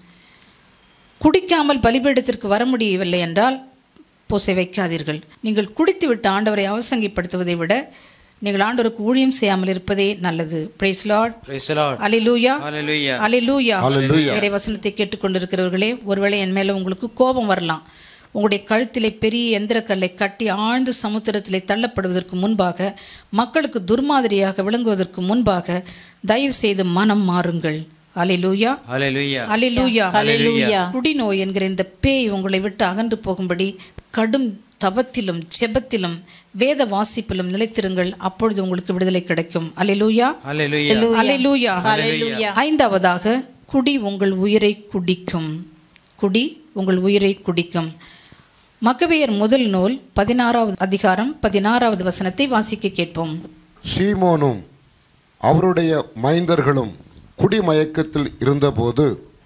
குடிக்காமல் பலிபீடத்திற்கு வர முடியவில்லை என்றால் பூசை வைக்காதீர்கள் நீங்கள் குடித்துவிட்டு ஆண்டவரை அவசங்கிப்படுத்துவதை விட நீங்கள் ஆண்டவருக்கு ஊழியம் செய்யாமல் இருப்பதே நல்லது praise Lord Praise the Lord. அலிலூயா Hallelujah. அலிலூயா Hallelujah. இறை வசனத்தை கேட்டுக்கொண்டிருக்கிறவர்களே ஒருவேளை என் மேலே உங்களுக்கு கோபம் வரலாம் உங்களுடைய கழுத்திலே பெரிய எந்திரக்கல்லை கட்டி ஆழ்ந்த சமுத்திரத்திலே தள்ளப்படுவதற்கு முன்பாக மக்களுக்கு துர்மாதிரியாக விளங்குவதற்கு முன்பாக தயவு செய்து மனம் மாறுங்கள் அலிலூயா Hallelujah. அலிலூயா Hallelujah. குடிநோய் என்கிற இந்த பேய் உங்களை விட்டு அகன்று போகும்படி கடும் தபத்திலும் ஜெபத்திலும் வேத வாசிப்பிலும் நிலைத்திருங்கள் அப்பொழுது உங்களுக்கு விடுதலை கிடைக்கும் அலிலூயா Hallelujah. அலிலூயா Hallelujah. ஐந்தாவதாக குடி உங்கள் உயிரை குடிக்கும் குடி உங்கள் உயிரை குடிக்கும் மக்கபேயர் முதல் நூல் பதினாறாவது அதிகாரம் பதினாறாவது வசனத்தை வாசிக்க கேட்போம் சீமோனும் அவருடைய மைந்தர்களும் குடிமயக்கத்தில் இருந்தபோது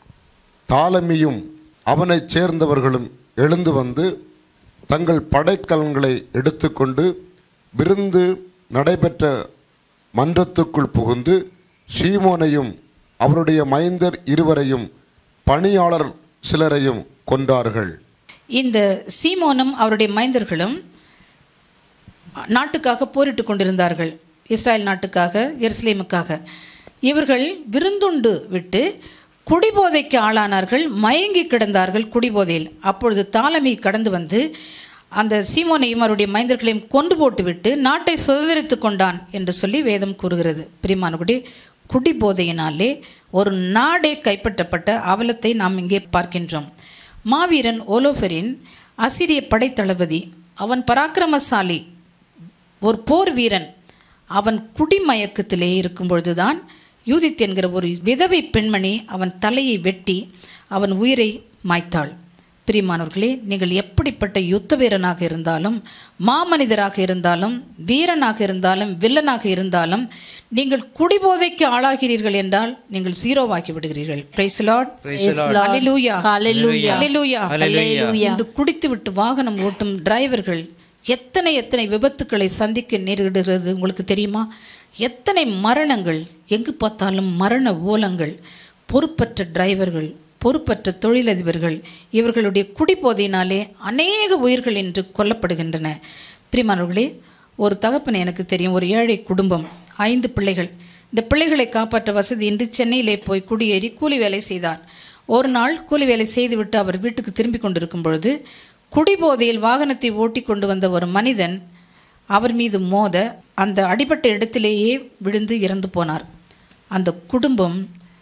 தாலமியும் அவனைச் சேர்ந்தவர்களும் எழுந்து வந்து தங்கள் படைக்கலன்களை எடுத்துக்கொண்டு விருந்து நடைபெற்ற மன்றத்துக்குள் புகுந்து சீமோனையும் அவருடைய மைந்தர் இருவரையும் பணியாளர் சிலரையும் கொன்றார்கள் இந்த சீமோனும் அவருடைய மைந்தர்களும் நாட்டுக்காக போரிட்டு கொண்டிருந்தார்கள் இஸ்ராயல் நாட்டுக்காக எருசலேமுக்காக இவர்கள் விருந்துண்டு விட்டு குடிபோதைக்கு ஆளானார்கள் மயங்கி கிடந்தார்கள் குடிபோதையில் அப்பொழுது தாலமி கடந்து வந்து அந்த சீமோனையும் அவருடைய மைந்தர்களையும் கொண்டு போட்டுவிட்டு நாட்டை சுதந்திரித்து கொண்டான் என்று சொல்லி வேதம் கூறுகிறது பிரிமானகுடி குடிபோதையினாலே ஒரு நாடே கைப்பற்றப்பட்ட அவலத்தை நாம் இங்கே பார்க்கின்றோம் மாவீரன் ஓலோஃபரின் அசிரிய படைத்தளபதி அவன் பராக்கிரமசாலி ஒரு போர் வீரன் அவன் குடிமயக்கத்திலே இருக்கும் பொழுதுதான் யூதித் என்கிற ஒரு விதவை பெண்மணி அவன் தலையை வெட்டி அவன் உயிரை மாய்த்தாள் பிரியமானவர்களே நீங்கள் எப்படிப்பட்ட யுத்த வீரனாக இருந்தாலும் மாமனிதராக இருந்தாலும் வீரனாக இருந்தாலும் வில்லனாக இருந்தாலும் நீங்கள் குடிபோதைக்கு ஆளாகிறீர்கள் என்றால் நீங்கள் ஜீரோவாக்கி விடுகிறீர்கள் பிரைஸ் லார்ட் அல்லேலூயா Hallelujah. அல்லேலூயா Hallelujah. இன்று குடித்துவிட்டு வாகனம் ஓட்டும் டிரைவர்கள் எத்தனை எத்தனை விபத்துக்களை சந்திக்க நேரிடுகிறது உங்களுக்கு தெரியுமா எத்தனை மரணங்கள் எங்கு பார்த்தாலும் மரண ஓலங்கள் பொறுப்பற்ற டிரைவர்கள் பொறுப்பற்ற தொழிலதிபர்கள் இவர்களுடைய குடிபோதையினாலே அநேக உயிர்கள் இன்று கொல்லப்படுகின்றன பிரிமானவர்களே ஒரு தகப்பன் எனக்கு தெரியும் ஒரு ஏழை குடும்பம் ஐந்து பிள்ளைகள் இந்த பிள்ளைகளை காப்பாற்ற வசதியின்றி சென்னையிலே போய் குடியேறி கூலி வேலை செய்தார் ஒரு நாள் கூலி வேலை செய்துவிட்டு அவர் வீட்டுக்கு திரும்பி கொண்டிருக்கும் பொழுது குடிபோதையில் வாகனத்தை ஓட்டி கொண்டு வந்த ஒரு மனிதன் அவர் மீது மோத அந்த அடிபட்ட இடத்திலேயே விழுந்து இறந்து போனார் அந்த குடும்பம்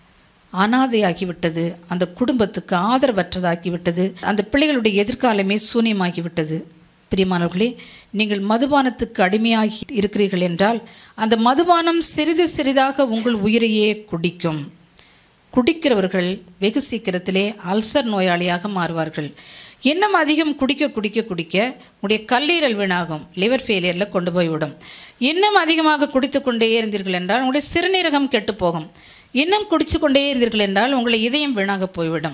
அனாதையாகிவிட்டது அந்த குடும்பத்துக்கு ஆதரவற்றதாகிவிட்டது அந்த பிள்ளைகளுடைய எதிர்காலமே சூன்யமாகிவிட்டது பிரியமானவர்களே நீங்கள் மதுபானத்துக்கு அடிமையாகி இருக்கிறீர்கள் என்றால் அந்த மதுபானம் சிறிது சிறிதாக உங்கள் உயிரையே குடிக்கும் குடிக்கிறவர்கள் வெகு சீக்கிரத்திலே அல்சர் நோயாளியாக மாறுவார்கள் இன்னும் அதிகம் குடிக்க குடிக்க குடிக்க உங்களுடைய கல்லீரல் வீணாகும் லிவர் ஃபெயிலியரில் கொண்டு போய் விடும் இன்னும் அதிகமாக குடித்து கொண்டே இருந்தீர்கள் என்றால் உங்களுடைய சிறுநீரகம் கெட்டு போகும் இன்னும் குடிச்சு கொண்டே இருந்தீர்கள் என்றால் உங்களை இதயம் வீணாக போய்விடும்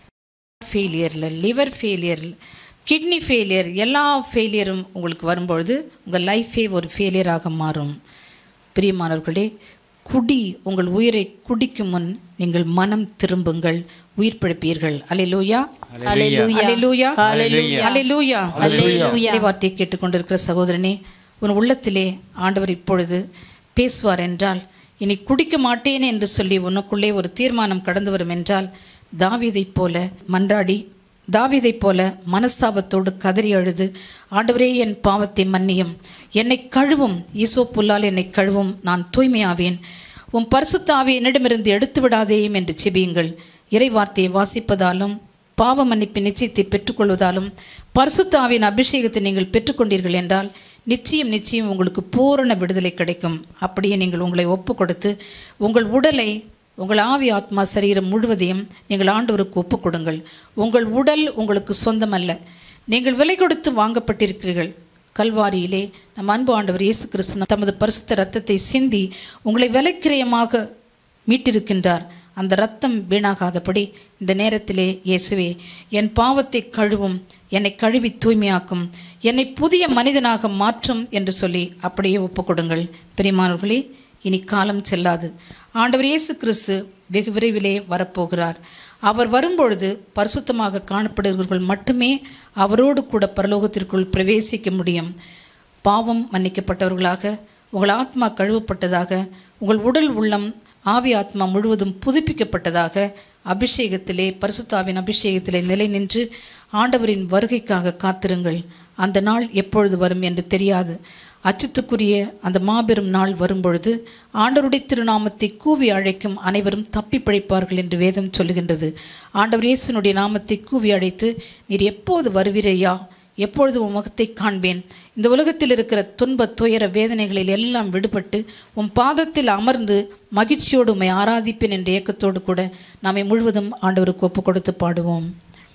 ஃபெயிலியரில் லிவர் ஃபெயிலியர் கிட்னி ஃபெயிலியர் எல்லா ஃபெயிலியரும் உங்களுக்கு வரும்பொழுது உங்கள் லைஃபே ஒரு ஃபெயிலியராக மாறும் பிரியமானவர்களே குடி உங்கள் உயிரை குடிக்கும் முன் நீங்கள் மனம் திரும்புங்கள் உயிர் பிழைப்பீர்கள் அலையிலூயா Hallelujah. அலையிலூயா Hallelujah. அலையிலூயா Hallelujah. வார்த்தையை கேட்டுக்கொண்டிருக்கிற சகோதரனே உன் உள்ளத்திலே ஆண்டவர் இப்பொழுது பேசுவார் என்றால் இனி குடிக்க மாட்டேன் என்று சொல்லி உனக்குள்ளே ஒரு தீர்மானம் கடந்து வரும் என்றால் தாவீதைப் போல மன்றாடி தாவீதைப் போல மனஸ்தாபத்தோடு கதறி அழுது ஆண்டவரே என் பாவத்தை மன்னியும் என்னை கழுவும் ஈசோ புல்லால் என்னை கழுவும் நான் தூய்மையாவேன் உன் பரிசுத்த ஆவி என்னிடமிருந்து எடுத்து விடாதேயும் என்று செபியுங்கள் இறை வார்த்தையை வாசிப்பதாலும் பாவ மன்னிப்பு நிச்சயத்தை பெற்றுக்கொள்வதாலும் பரிசுத்த ஆவியின் அபிஷேகத்தை நீங்கள் பெற்றுக்கொண்டீர்கள் என்றால் நிச்சயம் நிச்சயம் உங்களுக்கு பூரண விடுதலை கிடைக்கும் அப்படியே நீங்கள் உங்களை ஒப்பு கொடுத்து உங்கள் உடலை உங்கள் ஆவி ஆத்மா சரீரம் முழுவதையும் நீங்கள் ஆண்டவருக்கு ஒப்புக் கொடுங்கள் உங்கள் உடல் உங்களுக்கு சொந்தமல்ல நீங்கள் விலை கொடுத்து வாங்கப்பட்டிருக்கிறீர்கள் கல்வாரியிலே நம் அன்பு ஆண்டவர் இயேசு கிறிஸ்து தமது பரிசுத்த ரத்தத்தை சிந்தி உங்களை விலைக்கிரயமாக மீட்டிருக்கின்றார் அந்த ரத்தம் வீணாகாதபடி இந்த நேரத்திலே இயேசுவே என் பாவத்தை கழுவும் என்னை கழுவி தூய்மையாக்கும் என்னை புதிய மனிதனாக மாற்றும் என்று சொல்லி அப்படியே ஒப்புக்கொடுங்கள் பெரியமானவர்களே இனி காலம் செல்லாது ஆண்டவர் இயேசு கிறிஸ்து வெகு விரைவிலே வரப்போகிறார் அவர் வரும்பொழுது பரிசுத்தமாக காணப்படுகிறவர்கள் மட்டுமே அவரோடு கூட பரலோகத்திற்குள் பிரவேசிக்க முடியும் பாவம் மன்னிக்கப்பட்டவர்களாக உங்கள் ஆத்மா கழுவப்பட்டதாக உங்கள் உடல் உள்ளம் ஆவி ஆத்மா முழுவதும் புதுப்பிக்கப்பட்டதாக அபிஷேகத்திலே பரிசுத்தாவின் அபிஷேகத்திலே நிலை நின்று ஆண்டவரின் வருகைக்காக காத்திருங்கள் அந்த நாள் எப்பொழுது வரும் என்று தெரியாது அச்சத்துக்குரிய அந்த மாபெரும் நாள் வரும்பொழுது ஆண்டவருடைய திருநாமத்தை கூவி அழைக்கும் அனைவரும் தப்பி பிழைப்பார்கள் என்று வேதம் சொல்லுகின்றது ஆண்டவர் இயேசுனுடைய நாமத்தை கூவி அழைத்து நீர் எப்போது வருவீரையா எப்பொழுது உன் முகத்தை காண்பேன் இந்த உலகத்தில் இருக்கிற துன்ப துயர வேதனைகளில் எல்லாம் விடுபட்டு உன் பாதத்தில் அமர்ந்து மகிழ்ச்சியோடு உம்மை ஆராதிப்பேன் என்ற ஏக்கத்தோடு கூட நாமை முழுவதும் ஆண்டவருக்கு ஒப்பு கொடுத்து பாடுவோம்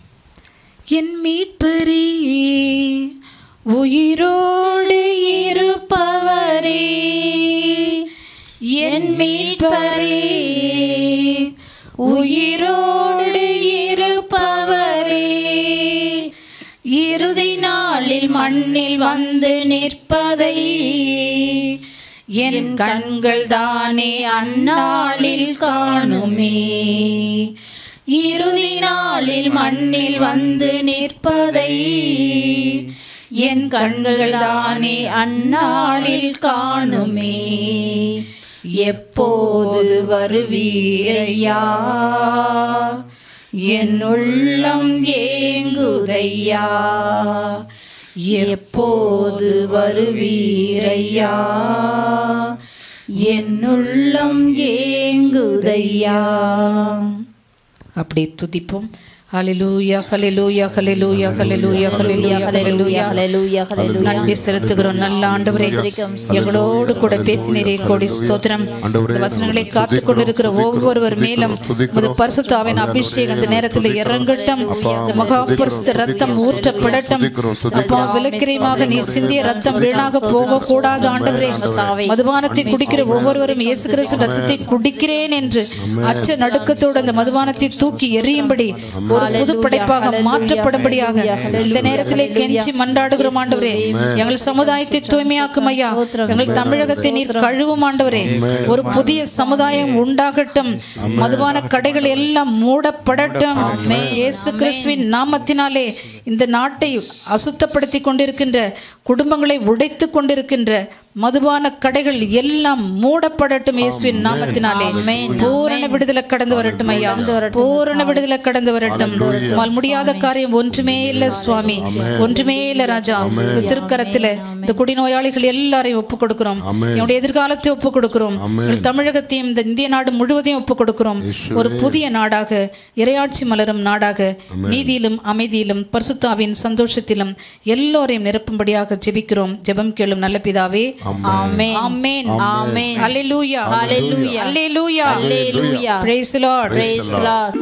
என் மீட்பரே உயிரோடு இருப்பவரே என் மீட்பரே உயிரோடு இருப்பவரே இறுதி நாளில் மண்ணில் வந்து நிற்பதை என் கண்கள் தானே அந்நாளில் காணுமே இறுதி நாளில் மண்ணில் வந்து நிற்பதை என் கண்கள் தானே அந்நாளில் காணுமே எப்போது வருவீரையா என் உள்ளம் ஏங்குதையா எப்போது வருவீரையா என் உள்ளம் ஏங்குதையா அப்படி துதிப்போம் ஹalleluya ஹalleluya ஹalleluya ஹalleluya ஹalleluya ஹalleluya ஹalleluya ஹalleluya நன்றி செலுத்துகிறோம் நல்ல ஆண்டவரே எங்களோடு கூட பேசினீரே கோடி ஸ்தோத்திரம் இந்த வசனங்களை காத்து கொண்டிருக்கிற ஒவ்வொருவர் மேலும் உமது பரிசுத்தாவின் அபிஷேகம் இந்த நேரத்தில் இறங்கட்டும் இந்த மகா பரிசுத்த ரத்தம் ஊற்றப்படட்டும் அப்பா விலக்கிரமாக நீ சிந்திய ரத்தம் வீணாக போக கூடாது ஆண்டவரே மதுபானத்தை குடிக்கிற ஒவ்வொருவரும் இயேசு கிறிஸ்து ரத்தத்தை குடிக்கிறேன் என்று அச்ச நடுக்கத்தோடு அந்த மதுபானத்தை தூக்கி எறியும்படி ஒரு புது படைப்பாக மாற்றப்படும்படியாக இந்த நேரத்திலே கெஞ்சி மன்றாடுகிறோம் ஆண்டவரே எங்கள் சமுதாயத்தை தூய்மையாக்கும் ஐயா எங்கள் தமிழகத்தை நீர் கழுவும் ஆண்டவரே ஒரு புதிய சமுதாயம் உண்டாகட்டும் மதுபான கடைகள் எல்லாம் மூடப்படட்டும் இயேசு கிறிஸ்துவின் நாமத்தினாலே இந்த நாட்டை அசுத்தப்படுத்தி கொண்டிருக்கின்ற குடும்பங்களை உடைத்து கொண்டிருக்கின்ற மதுபான கடைகள் எல்லாம் மூடப்படட்டும் இயேசுவின் நாமத்தினாலே பூரண விடுதலை கடந்து வரட்டும் ஐயா பூரண விடுதலை கடந்து வரட்டும் உம்மால் முடியாத காரியம் ஒன்றுமே இல்ல சுவாமி ஒன்றுமே இல்ல ராஜா இந்த திருக்கரத்துல இந்த குடிநோயாளிகள் எல்லாரையும் ஒப்பு கொடுக்கிறோம் என்னுடைய எதிர்காலத்தை ஒப்பு கொடுக்கிறோம் எங்கள் தமிழகத்தையும் இந்த இந்திய நாடு முழுவதையும் ஒப்பு கொடுக்கிறோம் ஒரு புதிய நாடாக இரையாட்சி மலரும் நாடாக நீதியிலும் அமைதியிலும் பரிசுத்தாவின் சந்தோஷத்திலும் எல்லோரையும் நிரப்பும்படியாக ஜெபிக்கிறோம் ஜெபம் கேளும் நல்ல பிதாவே ஆமென் ஆமென் ஆமென் ஹalleluya Hallelujah. ஹalleluya Hallelujah. praise the lord praise the lord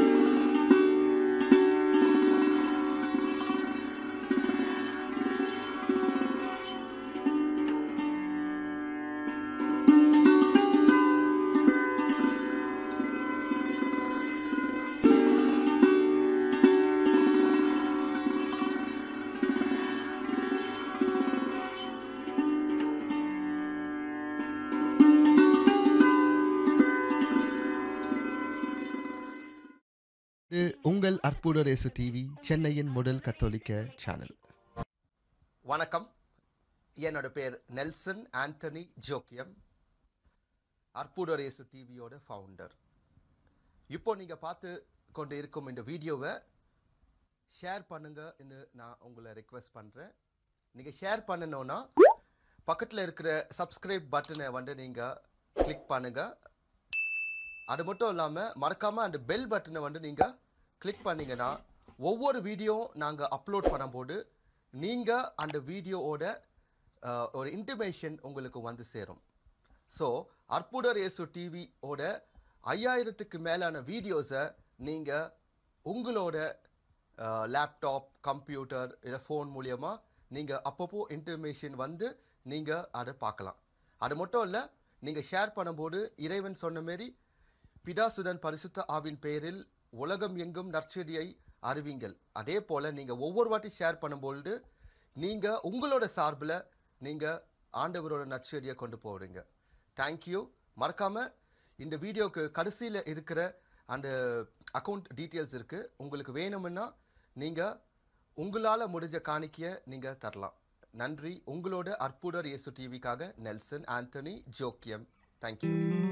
இது உங்கள் அற்புத ரேசு டிவி சென்னையின் முதல் கத்தோலிக்க சேனல் வணக்கம் என்னோட பேர் நெல்சன் ஆண்டனி ஜோக்கியம் அற்புதரேசு டிவியோட ஃபவுண்டர் இப்போ நீங்கள் பார்த்து கொண்டு இருக்கும் இந்த வீடியோவை ஷேர் பண்ணுங்கன்னு நான் உங்களை ரெக்வெஸ்ட் பண்ணுறேன் நீங்கள் ஷேர் பண்ணணும்னா பக்கத்தில் இருக்கிற சப்ஸ்கிரைப் பட்டனை வந்து நீங்கள் கிளிக் பண்ணுங்கள் அது மட்டும் இல்லாமல் மறக்காமல் அந்த பெல் பட்டனை வந்து நீங்கள் கிளிக் பண்ணீங்கன்னா ஒவ்வொரு வீடியோ நாங்கள் அப்லோட் பண்ணும்போது நீங்கள் அந்த வீடியோவோட அஹ், ஒரு இன்டிமேஷன் உங்களுக்கு வந்து சேரும் ஸோ அற்புதர் இயேசு டிவியோட ஐயாயிரத்துக்கு மேலான வீடியோஸை நீங்கள் உங்களோட லேப்டாப் கம்ப்யூட்டர் இல்லை ஃபோன் மூலியமாக நீங்கள் அப்பப்போ இன்டர்மேஷன் வந்து நீங்கள் அதை பார்க்கலாம் அது மட்டும் இல்லை நீங்கள் ஷேர் பண்ணும்போது இறைவன் சொன்ன மாரி பிதாசுடன் பரிசுத்த ஆவின் பெயரில் உலகம் எங்கும் நற்செடியை அறிவிங்கள் அதே போல் நீங்கள் ஒவ்வொரு வாட்டி ஷேர் பண்ணும்பொழுது நீங்கள் உங்களோட சார்பில் நீங்கள் ஆண்டவரோட நற்செடியை கொண்டு போகிறீங்க தேங்க்யூ மறக்காமல் இந்த வீடியோக்கு கடைசியில் இருக்கிற அந்த அக்கௌண்ட் டீட்டெயில்ஸ் இருக்குது உங்களுக்கு வேணும்னா நீங்கள் உங்களால் முடிஞ்ச காணிக்கையை நீங்கள் தரலாம் நன்றி உங்களோட அற்புதர் இயேசு டிவிக்காக நெல்சன் ஆண்டனி ஜோக்கியம் தேங்க்யூ